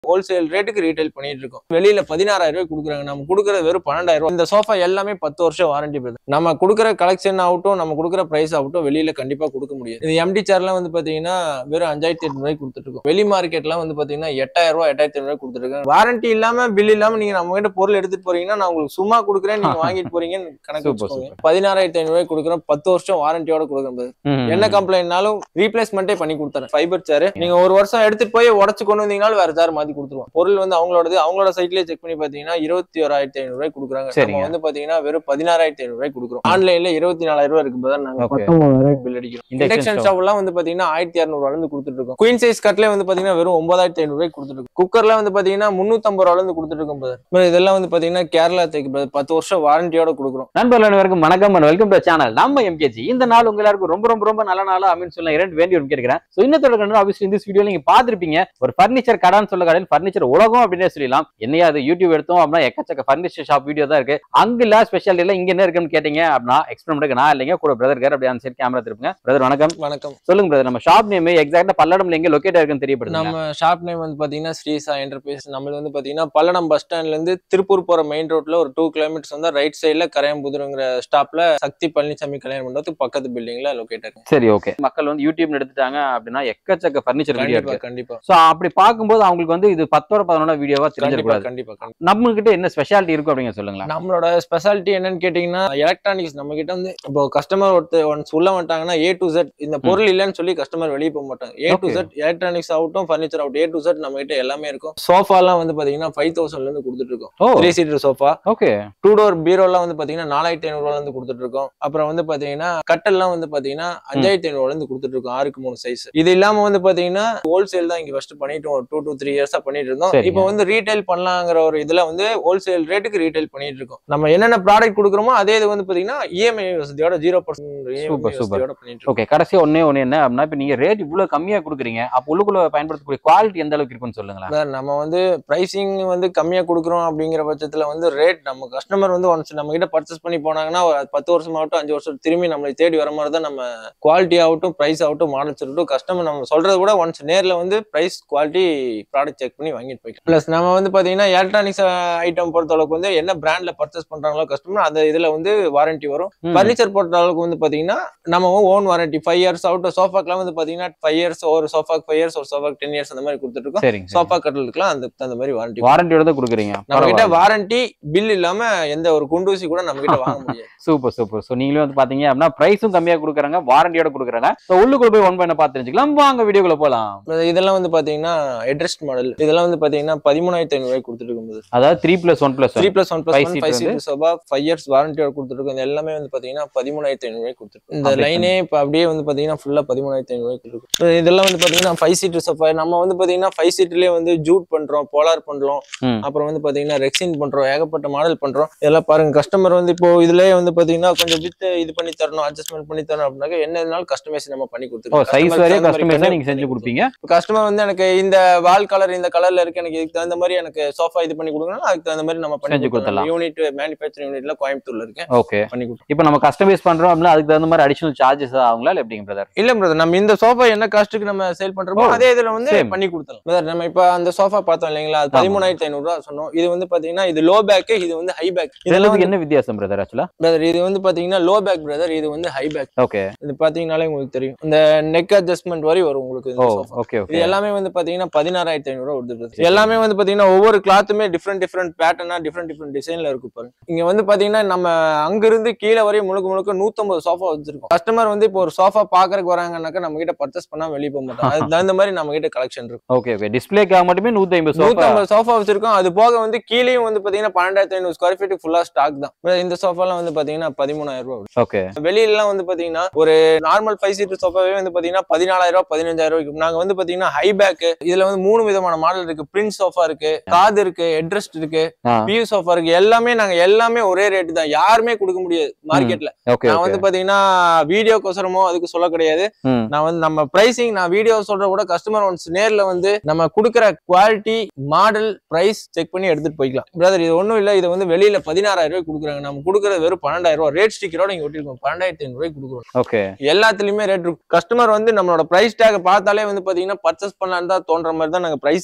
Wholesale ரேட்டுக்கு retail பண்ணிட்டு இருக்கோம் வெளியில பதினாறாயிரம் ரூபாய் கொடுக்குறாங்க நம்ம கொடுக்குறது வெறும் பன்னெண்டாயிரம் ரூபாய் இந்த சோஃபா எல்லாமே பத்து வருஷம் வாரண்டி பிரதர் நம்ம கொடுக்குற கலெக்ஷன் ஆகட்டும் நம்ம கொடுக்குற பிரைஸ் ஆகட்டும் வெளியில கண்டிப்பா கொடுக்க முடியாது இது எம்டி சேர்லாம் வந்து பாத்தீங்கன்னா வெறும் அஞ்சாயிரத்தி எட்டு ரூபாய் கொடுத்துட்டு இருக்கோம் வெளி மார்க்கெட்லாம் வந்து பாத்தீங்கன்னா எட்டாயிரம் ரூபாய் எட்டாயிரத்தி ரூபாய் கொடுத்துருக்காங்க வாரண்டி இல்லாம பில் இல்லாம நீங்க நம்ம கிட்ட பொருள் எடுத்துட்டு போறீங்கன்னா நான் உங்களுக்கு சும்மா கொடுக்குறேன் நீங்க வாங்கிட்டு போறீங்கன்னு கணக்கு Super, வச்சுக்கோங்க பதினாறாயிரத்தி ஐநூறு ரூபாய் கொடுக்குறோம் பத்து வருஷம் வாரண்டியோட கொடுக்குறோம் brother. ம், என்ன ம். கம்ப்ளைண்ட்னாலும் ரீப்ளேஸ்மெண்ட்டே பண்ணி கொடுத்துறேன் ஃபைபர் சேர் நீங்க ஒரு வருஷம் எடுத்துட்டு போய் உடச்சு கொண்டு வந்தீங்கனாலும் வேற சேர் மாத்தி கொடுத்துருவோம் பொருள் வந்து அவங்களோடது அவங்களோட சைட்லயே செக் பண்ணி பாத்தீங்கன்னா இருபத்தி ஓராயிரத்தி ஐநூறு ரூபாய் கொடுக்குறாங்க சரிங்க. நம்ம வந்து பாத்தீங்கன்னா வெறும் பதினாறாயிரத்தி ஐநூறு ரூபாய் கொடுக்குறோம் ஆன்லைன்ல இருபத்தி நாலாயிரம் ரூபாய் இருக்கு brother. நாங்க Okay. பத்தொன்பதாயிரம் பில் அடிக்கிறோம் Induction இண்டக்ஷன் stove. ஸ்டவ் எல்லாம் வந்து பாத்தீங்கன்னா ஆயிரத்தி இரநூறுவால இருந்து கொடுத்துட்டு இருக்கோம் குயின் சைஸ் கட்ல வந்து பாத்தீங்கன்னா வெறும் ஒன்பதாயிரத்தி ஐநூறு ரூபாய் கொடுத்துட்டு இருக்கோம் குக்கர்ல வந்து பாத்தீங்கன்னா முன்னூத்தம்பது ரூபால இருந்து கொடுத்துட்டு இருக்கோம் brother. brother, இதெல்லாம் வந்து பாத்தீங்கன்னா கேரளா தேக்கு brother. பத்து வருஷம் வாரண்டியோட கொடுக்குறோம் நண்பர்கள் அனைவருக்கும் வணக்கம் அண்ட் வெல்கம் டு சேனல் நம்ம எம்கேஜி இந்த நாள் உங்க எல்லாருக்கும் ரொம்ப ரொம்ப ரொம்ப நல்ல நாளா அப்படின்னு சொல்ல இரண்டு வேண்டி ஒரு கேட்கிறேன் ஸோ இன்னத்தோட கண்டு ஆப்வியஸ்லி இந்த வீடியோ நீங்க பார்த்திருப்பீங்க ஒரு ஃபர்னிச்சர் கடான்னு சொல்ல கடையில் ஃபர்னிச்சர் உலகம் அப்படின்னே சொல்லலாம் என்னையா அது யூடியூப் எடுத்தோம் அப்படின்னா எக்கச்சக்க ஃபர்னிச்சர் ஷாப் வீடியோ தான் இருக்கு அங்க இல்ல ஸ்பெஷல் இல்ல இங்க என்ன இருக்குன்னு கேட்டீங்க அப்படின்னா எக்ஸ்பிளைன் பண்ணுங்க நான் இல்லைங்க கூட பிரதர் இருக்காரு அப்படியே அந்த சைடு கேமரா திருப்புங்க பிரதர் வணக்கம் வணக்கம் சொல்லுங்க பிரதர் நம்ம ஷாப் நேம் எக்ஸாக்டா பல்லடம்ல எங்க லொகேட் இருக்குன்னு தெரியப்படுது நம்ம ஷாப் நேம் வந்து பாத்தீங்கன்னா ஸ்ரீசா என்டர்பிரைஸ் நம்மள வந்து பாத்தீங்கன்னா பல்லடம் பஸ் ஸ்டாண்ட்ல இருந்து திருப்பூர் போற மெயின் ரோட்ல ஒரு டூ கிலோமீட்டர்ஸ் வந்து ரைட் சைடுல கரையம்புதூருங்கிற ஸ்டாப்ல சக்தி பழனிசாமி கல்யாண மண்டபத்துக்கு பக்கத்து பில்டிங்ல லொகேட் இருக்கு சரி ஓகே மக்கள் வந்து யூடியூப்ல எடுத்துட்டாங்க அப்படின்னா எக்கச்சக்க ஃபர்னிச்சர் வீடியோ கண்டிப்பா இருக்கு கண்டிப்பா சோ அப்படி பார்க்கும்போது அவங்களுக்கு வந்து இது பத்தோட பதினொன்னா வீடியோவா கண்டிப்பா தெரிஞ்சிருக்கூடாது கண்டிப்பா கண்டிப்பா. நம்ம கிட்ட என்ன ஸ்பெஷாலிட்டி இருக்கும் அப்படிங்க சொல்லுங்களேன் நம்மளோட ஸ்பெஷாலிட்டி என்னன்னு கேட்டீங்கன்னா எலக்ட்ரானிக்ஸ் நம்ம கிட்ட வந்து இப்போ கஸ்டமர் ஒருத்தர் ஒன்ஸ் உள்ள வந்துட்டாங்கன்னா ஏ டு செட் இந்த பொருள் இல்லைன்னு சொல்லி கஸ்டமர் வெளியே போக மாட்டாங்க A to Okay. Set electronics ஆகட்டும் ஃபர்னிச்சர் ஆகட்டும் ஏ டு செட் நம்ம கிட்ட எல்லாமே இருக்கும் சோஃபாலாம் வந்து பாத்தீங்கன்னா ஃபைவ் தௌசண்ட்ல இருந்து கொடுத்துட்டு இருக்கோம் oh three seater sofa okay two door பீரோலாம் வந்து பாத்தீங்கன்னா நாலாயிரத்தி ஐநூறுல இருந்து கொடுத்துட்டு இருக்கோம் அப்புறம் வந்து பாத்தீங்கன்னா கட்டல்லாம் வந்து பாத்தீங்கன்னா அஞ்சாயிரத்தி ஐநூறுல இருந்து கொடுத்துட்டு இருக்கோம் ஆறுக்கு மூணு சைஸ் இது இல்லாம வந்து பாத்தீங்கன்னா ஹோல்சேல் தான் இங்க ஃபர்ஸ்ட் பண்ணிட்டு ஒரு டூ டூ த்ரீ இயர்ஸா பண்ணிட்டு இருந்தோம் சரிங்க. இப்போ வந்து ரீட்டைல் பண்ணலாங்கிற ஒரு இதுல வந்து ஹோல்சேல் ரேட்டுக்கு ரீட்டைல் பண்ணிட்டு இருக்கோம் நம்ம என்னென்ன ப்ராடக்ட் கொடுக்குறோமோ அதே இது வந்து பாத்தீங்கன்னா இஎம்ஐ வசதியோட ஜீரோ பர்சன்ட் Super, super. வசதியோட பண்ணிட்டு இருக்கோம் ஓகே கடைசி ஒண்ணே ஒண்ணு என்ன அப்படின்னா இப்ப நீங்க ரேட் இவ்வளவு கம்மியா கொடுக்குறீங்க அப்ப உள்ளுக்குள்ள பயன்படுத்தக்கூடிய குவாலிட்டி எந்த அளவுக்கு இருக்குன்னு சொல்லுங்களேன் சார் நம்ம வந்து பிரைசிங் வந்து கம்மியா கொடுக்குறோம் அப்படிங்கிற பட்சத்துல வந்து ரேட் நம்ம கஸ்டமர் வந்து ஒன்ஸ் நம்ம கிட்ட பர்ச்சேஸ் பண்ணி போனாங்கன்னா ஒரு பத்து வருஷம் ஆகட்டும் அஞ்சு வருஷம் திரும்பி நம்மளை தேடி வர மாதிரி தான் நம்ம குவாலிட்டி ஆகட்டும் பிரைஸ் ஆகட்டும் மாடல்ஸ் இருக்கட்டும் கஸ்டமர் நம்ம சொல்றது கூட ஒன்ஸ் நேர்ல வந்து பிரைஸ் குவாலிட்டி ப்ராடக்ட் செக் பண்ணி வாங்கிட்டு போய்க்கலாம் ப்ளஸ் நம்ம வந்து பாத்தீங்கன்னா எலக்ட்ரானிக்ஸ் ஐட்டம் பொறுத்த அளவுக்கு வந்து என்ன பிராண்ட்ல பர்ச்சேஸ் பண்றாங்களோ கஸ்டமர் அந்த இதுல வந்து வாரண்டி வரும் ம். ஃபர்னிச்சர் பொறுத்த அளவுக்கு வந்து பாத்தீங்கன்னா நம்ம ஓன் வாரண்டி ஃபைவ் இயர்ஸ் ஆகட்டும் சோஃபாக்கெல்லாம் வந்து பாத்தீங்கன்னா ஃபைவ் இயர்ஸ் ஒரு சோஃபாக்கு ஃபைவ் இயர்ஸ் ஒரு சோஃபாக்கு டென் இயர்ஸ் அந்த மாதிரி கொடுத்துட்டு இருக்கோம் சரிங்க சோஃபா கட்டலுக்குலாம் அந்த தகுந்த மாதிரி வாரண்டி வாரண்டியோட தான் கொடுக்குறீங்க நம்ம கிட்ட வாரண்டி பில் இல்லாம எந்த ஒரு குண்டூசி கூட நம்ம கிட்ட வாங்க முடியாது சூப்பர் சூப்பர் சோ நீங்களும் வந்து பாத்தீங்க அப்படின்னா பிரைஸும் கம்மியா கொடுக்குறாங்க வாரண்டியோட கொடுக்குறாங்க சோ உள்ளுக்குள்ள போய் ஒன் பண்ண பார்த்து தெரிஞ்சுக்கலாம் வாங்க வீடியோக்குள்ள போலாம் இதெல்லாம் வந்து பாத்தீங்கன்னா எட்ரஸ்ட் மாடல் இதெல்லாம் வந்து பாத்தீங்கன்னா பதிமூணாயிரத்தி ஐநூறு ரூபாய் கொடுத்துட்டு இருக்கும்போது அதாவது three plus one plus three plus one plus Five one seat five வந்து? சீட் சோபா ஃபைவ் இயர்ஸ் வாரண்டியோட கொடுத்துருக்கோம் இது எல்லாமே வந்து பாத்தீங்கன்னா பதிமூணாயிரத்தி ஐநூறு ரூபாய் கொடுத்துருக்கோம் இந்த அப்படி லைனே இப்போ அப்படியே வந்து பாத்தீங்கன்னா ஃபுல்லா பதிமூணாயிரத்தி ஐநூறு ரூபாய் கொடுத்துருக்கோம் இதெல்லாம் வந்து பாத்தீங்கன்னா ஃபைவ் சீட்டர் சோஃபா நம்ம வந்து பாத்தீங்கன்னா ஃபைவ் சீட்லயே வந்து ஜூட் பண்றோம் போலார் பண்றோம் ம். அப்புறம் வந்து பாத்தீங்கன்னா ரெக்ஸின் பண்றோம் ஏகப்பட்ட மாடல் பண்றோம் இதெல்லாம் பாருங்க கஸ்டமர் வந்து இப்போ இதுலயே வந்து பாத்தீங்கன்னா கொஞ்சம் வித் இது பண்ணி தரணும் அட்ஜஸ்ட்மெண்ட் பண்ணி தரணும் அப்படின்னாக்க என்ன இருந்தாலும் கஸ்டமைஸ் நம்ம பண்ணி ஓ கொடுத்துருக்கோம் சைஸ் வரைய கஸ்டமைஸா நீங்க செஞ்சு கொடுப்பீங்க கஸ்டமர் வந்து எனக்கு இந்த வால் கலர் இந்த கலர்ல இருக்கு எனக்கு இதுக்கு தகுந்த மாதிரி எனக்கு சோஃபா இது பண்ணி கொடுக்கணும் அதுக்கு தகுந்த மாதிரி நம்ம பண்ணி செஞ்சு கொடுத்துடலாம். யூனிட் மேனுஃபேக்சரிங் யூனிட்ல கோயம்புத்தூர்ல இருக்கு ஓகே பண்ணி கொடுத்துருவோம் இப்போ நம்ம கஸ்டமைஸ் பண்றோம் அப்படின்னா அதுக்கு தகுந்த மாதிரி அடிஷனல் சார்ஜஸ் ஆகுங்களா இல்ல எப்படிங்க பிரதர் இல்ல பிரதர் நம்ம இந்த சோஃபா என்ன காஸ்ட்டுக்கு நம்ம சேல் பண்றோமோ ஓ, அதே இதுல வந்து same. பண்ணி கொடுத்தலாம் பிரதர் நம்ம இப்ப அந்த சோஃபா பார்த்தோம் இல்லைங்களா அது ஆமா. பதிமூணாயிரத்தி ஐநூறு ரூபா சொன்னோம் இது வந்து பாத்தீங்கன்னா இது லோ பேக் இது வந்து ஹை பேக் இதெல்லாம் இதெல்லாம் என்ன வித்தியாசம் பிரதர் ஆக்சுவலா பிரதர் இது வந்து பாத்தீங்கன்னா லோ பேக் பிரதர் இது வந்து ஹை பேக் ஓகே இது பாத்தீங்கன்னாலே உங்களுக்கு தெரியும் இந்த நெக் அட்ஜஸ்ட்மெண்ட் வரை வரும் உங்களுக்கு ஓ இந்த சோஃபா ஓகே இது ஓகே எல்லாமே வந்து பாத்தீங்கன்னா பதினாறாயிரத்தி ஐநூறு ரூபா வருது எல்லாமே வந்து பாத்தீங்கன்னா ஒவ்வொரு கிளாத்துமே டிஃப்ரெண்ட் டிஃப்ரெண்ட் பேட்டர்னா டிஃப்ரெண்ட் டிஃப்ரெண்ட் டிசைன்ல இருக்கு பாருங்க இங்க வந்து பாத்தீங்கன்னா நம்ம அங்க இருந்து கீழே வரையும் முழுக்க முழுக்க நூத்தம்பது சோஃபா வச்சிருக்கோம் கஸ்டமர் வந்து இப்போ ஒரு சோஃபா பாக்குறதுக்கு வராங்கன்னாக்கா நம்ம கிட்ட பர்ச்சேஸ் பண்ணா வெளியே போக மாட்டோம் அது தகுந்த மாதிரி நம்ம கிட்ட கலெக்ஷன் இருக்கும் ஓகே ஓகே டிஸ்பிளேக்காக மட்டுமே நூத்தி ஐம்பது சோஃபா நூத்தம்பது சோஃபா வச்சிருக்கோம் அது போக வந்து கீழேயும் வந்து பாத்தீங்கன்னா பன்னெண்டாயிரத்தி ஐநூறு ஸ்கொயர் ஃபீட் ஃபுல்லா ஸ்டாக் தான் இந்த சோஃபாலாம் வந்து பாத்தீங்கன்னா பதிமூணாயிரம் ரூபாய் வருது. ஓகே வெளியில வந்து பாத்தீங்கன்னா ஒரு நார்மல் ஃபைவ் சீட்டர் சோஃபாவே வந்து பாத்தீங்கன்னா பதினாலாயிரம் ரூபாய் பதினஞ்சாயிரம் ரூபாய்க்கு நாங்க வந்து பாத்தீங்கன்னா ஹை பேக் இதுல வந்து மூணு விதமான மாடல் இருக்கு பிரிண்ட் சோஃபா இருக்கு காது இருக்கு ஹெட்ரெஸ்ட் இருக்கு ஆ. பியூ சோஃபா இருக்கு எல்லாமே நாங்க எல்லாமே ஒரே ரேட் தான் யாருமே கொடுக்க முடியாது மார்க்கெட்ல ஓகே நான் ஓகே வந்து பாத்தீங்கன்னா வீடியோக்கோசரமோ அதுக்கு சொல்ல கிடையாது ம் நான் வந்து நம்ம பிரைசிங் நான் வீடியோ சொல்ற கூட கஸ்டமர் ஒன்ஸ் நேர்ல வந்து நம்ம கொடுக்குற குவாலிட்டி மாடல் பிரைஸ் செக் பண்ணி எடுத்துட்டு போய்க்கலாம் பிரதர் இது ஒண்ணும் இல்ல இது வந்து வெளியில பதினாறாயிரம் ரூபாய் கொடுக்குறாங்க நம்ம கொடுக்குறது வெறும் பன்னெண்டாயிரம் ரூபாய் ரேட் ஸ்டிக்கரோட இங்க ஒட்டிருக்கோம் பன்னெண்டாயிரத்தி ஐநூறு ரூபாய் கொடுக்குறோம் ஓகே எல்லாத்துலயுமே ரேட் இருக்கும் கஸ்டமர் வந்து நம்மளோட பிரைஸ் டேக் பார்த்தாலே வந்து பாத்தீங்கன்னா பர்ச்சேஸ் பண்ணலான்னு தான் தோன்ற மாதிரி தான் நாங்க பிரைஸே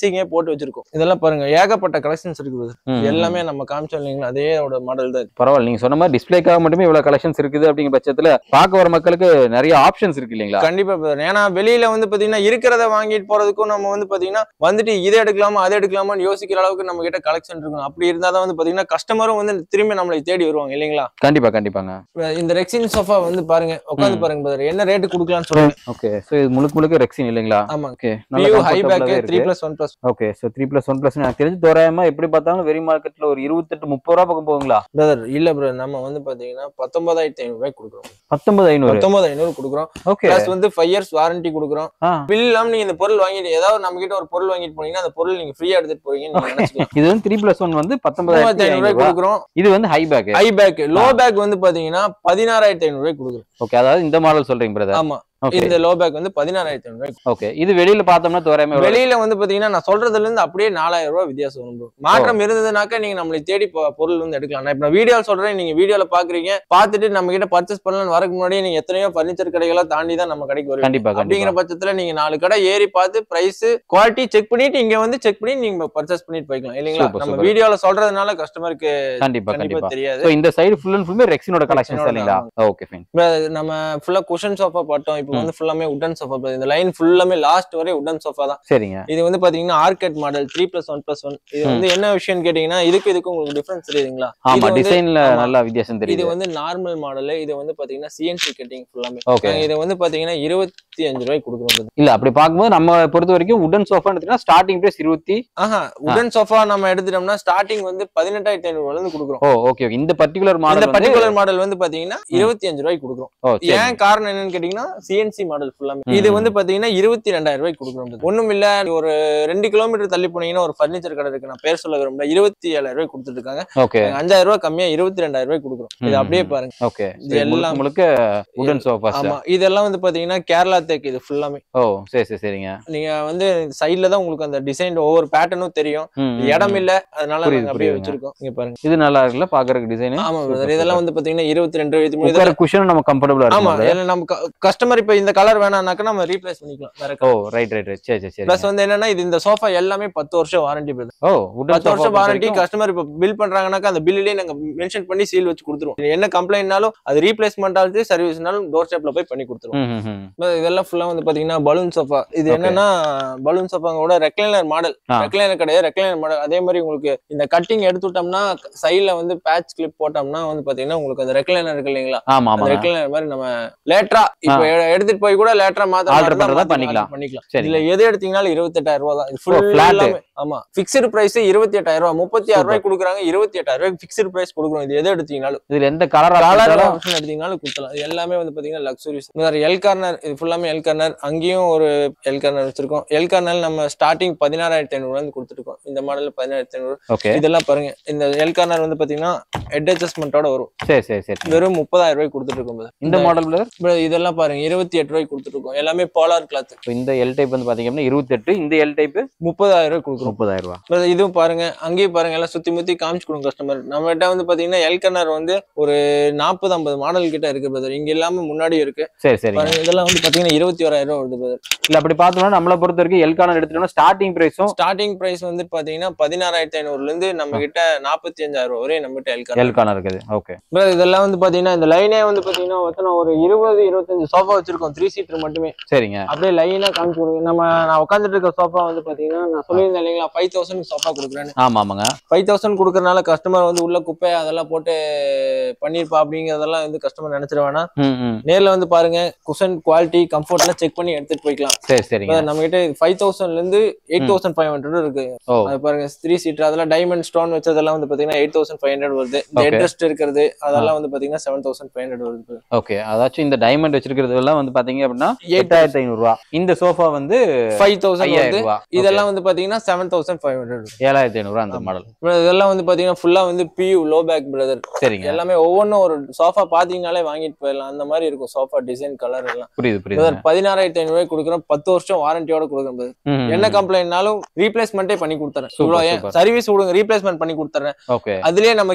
லிஸ்டிங்கே போட்டு வச்சிருக்கோம் இதெல்லாம் பாருங்க ஏகப்பட்ட கலெக்ஷன்ஸ் இருக்குது ம், இது எல்லாமே நம்ம காமிச்சோம் இல்லைங்களா அதே மாடல் தான் இது. பரவாயில்ல நீங்க சொன்ன மாதிரி டிஸ்பிளேக்காக மட்டுமே இவ்வளவு கலெக்ஷன்ஸ் இருக்குது அப்படிங்கிற பட்சத்துல பார்க்க வர மக்களுக்கு நிறைய ஆப்ஷன்ஸ் இருக்கு இல்லைங்களா கண்டிப்பா brother. ஏன்னா வெளியில வந்து பாத்தீங்கன்னா இருக்கிறத வாங்கிட்டு போறதுக்கும் நம்ம வந்து பாத்தீங்கன்னா வந்துட்டு இதை எடுக்கலாமா அதை எடுக்கலாமான்னு யோசிக்கிற அளவுக்கு நம்ம கிட்ட கலெக்ஷன் இருக்கும் அப்படி இருந்தா தான் வந்து பாத்தீங்கன்னா கஸ்டமரும் வந்து திரும்பி நம்மளை தேடி வருவாங்க இல்லைங்களா கண்டிப்பா கண்டிப்பாங்க இப்ப இந்த ரெக்ஸின் சோஃபா வந்து பாருங்க உட்காந்து ம். பாருங்க brother. என்ன ரேட்டு கொடுக்கலாம்னு சொல்லுங்க ஓகே சோ இது முழுக்க முழுக்க ரெக்ஸின் இல்லைங்களா ஆமா ஓகே வியூ ஹை பேக் நல்ல three plus one plus okay so three plus one plus எனக்கு தெரிஞ்சு தோராயமா எப்படி பார்த்தாலும் வெரி மார்க்கெட்ல ஒரு இருபத்தெட்டு முப்பது ரூபா பக்கம் போகுங்களா பிரதர் இல்ல பிரதர் நம்ம வந்து பாத்தீங்கன்னா பத்தொன்பதாயிரத்தி ஐநூறு ரூபாய் கொடுக்குறோம் பத்தொன்பது ஐநூறு பத்தொன்பது ஐநூறு கொடுக்குறோம் ஓகே பிளஸ் வந்து ஃபைவ் இயர்ஸ் வாரண்டி கொடுக்குறோம் ஆ. பில் இல்லாம நீங்க இந்த பொருள் வாங்கிட்டு ஏதாவது நம்ம கிட்ட ஒரு பொருள் வாங்கிட்டு போனீங்கன்னா அந்த பொருள் நீங்க ஃப்ரீயா எடுத்துட்டு போறீங்கன்னு நீங்க நினைச்சுக்கலாம் இது வந்து த்ரீ பிளஸ் ஒன் வந்து பத்தொன்பதாயிரத்தி பத்தொன்பதாயிரத்தி ஐநூறு ரூபாய் ஐநூறு கொடுக்குறோம் இது வந்து high back high back low back வந்து பாத்தீங்கன்னா பதினாறாயிரத்தி ஐநூறு ரூபாய் கொடுக்குறோம் ஓகே அதாவது இந்த மாடல் சொல்றீங்க பிரதர் ஆமா ஓகே இந்த லோ பேக் வந்து பதினாறாயிரத்தி ஐநூறு ரூபாய் ஓகே இது வெளியில பார்த்தோம்னா தோராயமா எவ்வளவு? வெளியில வந்து பாத்தீங்கன்னா நான் சொல்றதுல இருந்து அப்படியே நாலாயிரம் ரூபாய் வித்தியாசம் வரும் bro. மாற்றம் இருந்ததுனாக்கா நீங்க நம்மளை தேடி பொ- பொருள் வந்து எடுக்கலாம் நான் இப்ப வீடியோ சொல்றேன் நீங்க வீடியோல பாக்குறீங்க பார்த்துட்டு நம்ம கிட்ட பர்ச்சேஸ் பண்ணலாம் வரக்கு முன்னாடி நீங்க எத்தனையோ பர்னிச்சர் கடைகளை தாண்டி தான் நம்ம கடைக்கு வருவீங்க கண்டிப்பா அப்படிங்கிற கண்டிப்பா பட்சத்துல நீங்க நாலு கடை ஏறி பார்த்து பிரைஸ் குவாலிட்டி செக் பண்ணிட்டு இங்க வந்து செக் பண்ணி நீங்க பர்ச்சேஸ் பண்ணிட்டு போய்க்கலாம் இல்லைங்களா Super, நம்ம super. வீடியோல சொல்றதுனால கஸ்டமருக்கு கண்டிப்பா கண்டிப்பா கண்டிப்பா தெரியாது சோ இந்த சைடு ஃபுல் அண்ட் ஃபுல்லுமே ரெக்ஸினோட கலெக்ஷன்ஸ் Rexinoட இல்லைங்களா ஓகே ஃபைன் இப்ப நம்ம ஃபுல்லா குஷன் சோஃபா பார்த்தோம் இப்போ ம். வந்து ஃபுல்லாமே உட்டன் சோஃபா இந்த லைன் ஃபுல்லாமே லாஸ்ட் வரை உட்டன் சோஃபா தான் சரிங்க இது வந்து பாத்தீங்கன்னா ஆர்கெட் model three plus one plus one இது ம். வந்து என்ன விஷயம் கேட்டீங்கன்னா இதுக்கு இதுக்கு உங்களுக்கு டிஃபரன்ஸ் தெரியுதுங்களா இது ஆமா வந்து- டிசைன்ல ஆமா. நல்ல வித்தியாசம் இது தெரியுது வந்து நார்மல் மாடல் இது வந்து பாத்தீங்கன்னா சிஎன்சி கட்டிங் ஃபுல்லாமே ஓகே நாங்க இதை வந்து பாத்தீங்கன்னா இருபத்தி அஞ்சு ரூபாய் கொடுக்குறோம் இல்ல அப்படி பார்க்கும்போது நம்ம பொறுத்த வரைக்கும் உடன் சோஃபா எடுத்தீங்கன்னா ஸ்டார்டிங் பிரைஸ் இருபத்தி ஆஹா உடன் சோஃபா நம்ம எடுத்துட்டோம்னா ஸ்டார்டிங் வந்து பதினெட்டாயிரத்தி ஐநூறு இருந்து கொடுக்குறோம் ஓ ஓகே ஓகே இந்த பர்டிகுலர் இந்த மாடல் வந்து பர்டிகுலர் மாடல் வந்து பாத்தீங்கன்னா இருபத்தி அஞ்சு ரூபாய்க்கு கொடுக்குறோம் ஓ சரி ஏன் காரணம் என்னன்னு கேட்டீங்கன்னா சிஎன்சி மாடல் ஃபுல்லாமே ம். இது வந்து பாத்தீங்கன்னா இருபத்தி ரெண்டாயிரம் ரூபாய்க்கு கொடுக்குறோம் ஒண்ணும் இல்ல ஒரு ரெண்டு கிலோமீட்டர் தள்ளி போனீங்கன்னா ஒரு ஃபர்னிச்சர் கடை இருக்கு நான் பேர் சொல்ல விரும்பல இருபத்தி ஏழாயிரம் ரூபாய் கொடுத்துட்டு இருக்காங்க ஓகே நாங்க அஞ்சாயிரம் ரூபாய் கம்மியா இருபத்தி ரெண்டாயிரம் ரூபாய் கொடுக்குறோம் இது ம், அப்படியே ம். பாருங்க ஓகே இது எல்லாம் முழுக்க உடன் சோஃபாஸ் ஆமா இதெல்லாம் வந்து பாத்தீங்கன்னா கேரளா தேக் இது ஃபுல்லாமே ஓ சரி சரி சரிங்க நீங்க வந்து சைடுல தான் உங்களுக்கு அந்த டிசைன் ஒவ்வொரு பேட்டர்னும் தெரியும் ம், ம், இடம் ம். இல்ல அதனால புரியுது, நாங்க அப்படியே புரியுதுங்க. வச்சிருக்கோம் இங்க பாருங்க இது நல்லா இருக்குல்ல பாக்குறதுக்கு டிசைன் ஆமா brother. இதெல்லாம் வந்து பாத்தீங்கன்னா இருபத்தி ரெண்டு இருபத்தி மூணு உட்கார இதெல்லாம் குஷன் நம்ம கம்ஃபர்டபுளா ஆமா இருக்கும் இதுல நம்ம கஸ்டமர் இப்ப இந்த கலர் வேணாம்னாக்கா நம்ம ரீப்ளேஸ் பண்ணிக்கலாம் வேற ஓ ரைட் ரைட் ரைட் சரி சரி சரி பிளஸ் வந்து என்னன்னா இது இந்த சோஃபா எல்லாமே பத்து வருஷம் வாரண்டி ஓ உடன் பத்து வருஷம் வாரண்டி கஸ்டமர் இப்ப பில் பண்றாங்கன்னாக்கா அந்த பில்லுலயே நாங்க மென்ஷன் பண்ணி சீல் வச்சு கொடுத்துருவோம் என்ன கம்ப்ளைண்ட்னாலும் அது ரீப்ளேஸ்மெண்ட் ஆகுது சர்வீஸ்னாலும் டோர் ஸ்டெப்ல போய் பண்ணி கொடுத்துருவோம் இதெல்லாம் ஃபுல்லா வந்து பாத்தீங்கன்னா பலூன் சோஃபா இது Okay. என்னன்னா பலூன் சோஃபாவோட ரெக்லைனர் மாடல் ஆ. ரெக்லைனர் கிடையாது ரெக்லைனர் மாடல் அதே மாதிரி உங்களுக்கு இந்த கட்டிங் எடுத்துட்டோம்னா சைடுல வந்து பேட்ச் கிளிப் போட்டோம்னா வந்து பாத்தீங்கன்னா உங்களுக்கு அந்த ரெக்லைனர் இருக்கு இல்லைங்களா ஆமா அந்த ஆமா ரெக்லைனர் மாதிரி நம்ம லேட்டரா இப்ப எ- எடுத்துட்டு போய் கூட லேட்டரா மாத்த Alter மாதிரி பண்றதா மாத்தி பண்ணிக்கலாம். பண்ணிக்கலாம் சரி இதுல எது எடுத்தீங்கனாலும் இருபத்தெட்டாயிரம் ரூபாய் தான் இது full flat. எல்லாமே ஆமா பிக்சடு பிரைஸ் இருபத்தி எட்டாயிரம் ரூபாய் முப்பத்தி ஆறு ரூபாய் கொடுக்குறாங்க இருபத்தி எட்டாயிரம் ரூபாய் பிக்சடு பிரைஸ் கொடுக்குறோம் இது எது எடுத்தீங்கனாலும் இதுல எந்த கலர் கலர் ஆப்ஷன் எடுத்தீங்கனாலும் கொடுக்கலாம் இது எல்லாமே வந்து பாத்தீங்கன்னா லக்ஸுரிஸ் எல் கார்னர் இது ஃபுல்லாமே எல் கார்னர் அங்கேயும் ஒரு எல் கார்னர் வச்சிருக்கோம் எல் கார்னர் நம்ம ஸ்டார்டிங் பதினாறாயிரத்தி ஐநூறுல இருந்து கொடுத்துருக்கோம் இந்த மாடல் பதினாயிரத்தி ஐநூறு ஓகே இதெல்லாம் பாருங்க இந்த எல் கார்னர் வந்து பாத்தீங்கன்னா ஹெட் அட்ஜஸ்ட்மெண்ட்டோட வரும் சரி சரி சரி வெறும் முப்பதாயிரம் ரூபாய் கொடுத்துட்டு இருக்கோம் brother. இந்த மாடல் பிரதர் bro, இதெல்லாம் பாருங்க இருபத்தி எட்டு ரூபாய்க்கு கொடுத்துட்டு இருக்கோம் எல்லாமே போலார் கிளாத் இந்த எல் டைப் வந்து பாத்தீங்க அப்படின்னா இருபத்தெட்டு இந்த எல் டைப் முப்பதாயிரம் ரூபாய் கொடுக்குறோம் முப்பதாயிரம் ரூபாய் brother, இதுவும் பாருங்க அங்கேயும் பாருங்க எல்லாம் சுத்தி முத்தி காமிச்சு கொடுங்க கஸ்டமர் நம்ம கிட்ட வந்து பாத்தீங்கன்னா எல் கர்னர் வந்து ஒரு நாற்பது ஐம்பது மாடல் கிட்ட இருக்கு பிரதர் இங்க இல்லாம முன்னாடி இருக்கு சரி சரிங்க பாருங்க இதெல்லாம் வந்து பாத்தீங்கன்னா இருபத்தி ஓராயிரம் ரூபாய் வருது பிரதர் இல்ல அப்படி பார்த்தோம்னா நம்மளை பொறுத்த வரைக்கும் எல் கார்னர் எடுத்துட்டோம்னா ஸ்டார்டிங் பிரைஸும் ஸ்டார்டிங் பிரைஸ் வந்து பாத்தீங்கன்னா பதினாறாயிரத்தி ஐநூறுல இருந்து நம்ம கிட்ட நாற்பத்தி அஞ்சாயிரம் ரூபாய் வரை நம்ம கிட்ட எல் கர்னர் எல் கார்னர் இருக்குது ஓகே brother, இதெல்லாம் வந்து பாத்தீங்கன்னா இந்த லைனே வந்து பாத்தீங்கன்னா மொத்தம் ஒரு இருபது இருபத்தஞ்சு சோஃபா வச்சிருக்கோம் த்ரீ சீட்டர் மட்டுமே சரிங்க அப்படியே லைனா காமிச்சு கொடுங்க நம்ம நான் உட்காந்துட்டு இருக்க சோஃபா வந்து பாத்தீங்கன்னா நான் சொல்லியிருந்தேன் இல்லைங்களா ஃபைவ் தௌசண்ட் சோஃபா கொடுக்குறேன்னு ஆமா ஆமாங்க ஃபைவ் தௌசண்ட் கொடுக்கறனால கஸ்டமர் வந்து உள்ள குப்பை அதெல்லாம் போட்டு பண்ணிருப்பா அப்படிங்கறதெல்லாம் வந்து கஸ்டமர் நினைச்சிட வேணாம் ம் ம் நேர்ல வந்து பாருங்க குஷன் குவாலிட்டி கம்ஃபர்ட் எல்லாம் செக் பண்ணி எடுத்துட்டு போய்க்கலாம் சரி சரிங்க நம்ம கிட்ட ஃபைவ் தௌசண்ட்ல இருந்து எயிட் தௌசண்ட் ஃபைவ் ஹண்ட்ரட் இருக்கு ஓ அது பாருங்க த்ரீ சீட்டர் அதெல்லாம் டைமண்ட் ஸ்டோன் வச்சதெல்லாம் வந்து பாத்தீங்கன்னா எயிட் தௌசண்ட் ஃபைவ் ஹண்ட்ரட் வருது இந்த Okay. ஹெட்ரெஸ்ட் இருக்கிறது அதெல்லாம் வந்து பாத்தீங்கன்னா செவன் தௌசண்ட் ஃபைவ் ஹண்ட்ரட் வருது ஓகே அதாச்சும் இந்த டைமண்ட் வச்சிருக்கிறது எல்லாம் வந்து பாத்தீங்க அப்படின்னா எயிட் எட்டாயிரத்தி ஐநூறு ரூபா இந்த சோஃபா வந்து ஃபைவ் தௌசண்ட் ஐயாயிரம் வருது ரூபா இதெல்லாம் வந்து பாத்தீங்கன்னா செவன் தௌசண்ட் ஃபைவ் ஹண்ட்ரட் ஏழாயிரத்தி ஐநூறு ரூபா அந்த மாடல் இதெல்லாம் வந்து பாத்தீங்கன்னா ஃபுல்லா வந்து பியூ லோ பேக் பிரதர் சரிங்க எல்லாமே ஒவ்வொன்றும் ஒரு சோஃபா பாத்தீங்கனாலே வாங்கிட்டு போயிடலாம் அந்த மாதிரி இருக்கும் சோஃபா டிசைன் கலர் எல்லாம் புரியுது புரியுது பிரதர் பதினாறாயிரத்தி ஐநூறு ரூபாய் கொடுக்குறோம் பத்து வருஷம் வாரண்டியோட கொடுக்குறேன் brother. என்ன கம்ப்ளைண்ட்னாலும் ரீப்ளேஸ்மெண்ட்டே பண்ணி கொடுத்துறேன் Super, இவ்வளோ ஏன் super. சர்வீஸ் விடுங்க ரீப்ளேஸ்மெண்ட் பண்ணி கொடுத்துறேன் ஓகே அதுலயே நம்ம கீழே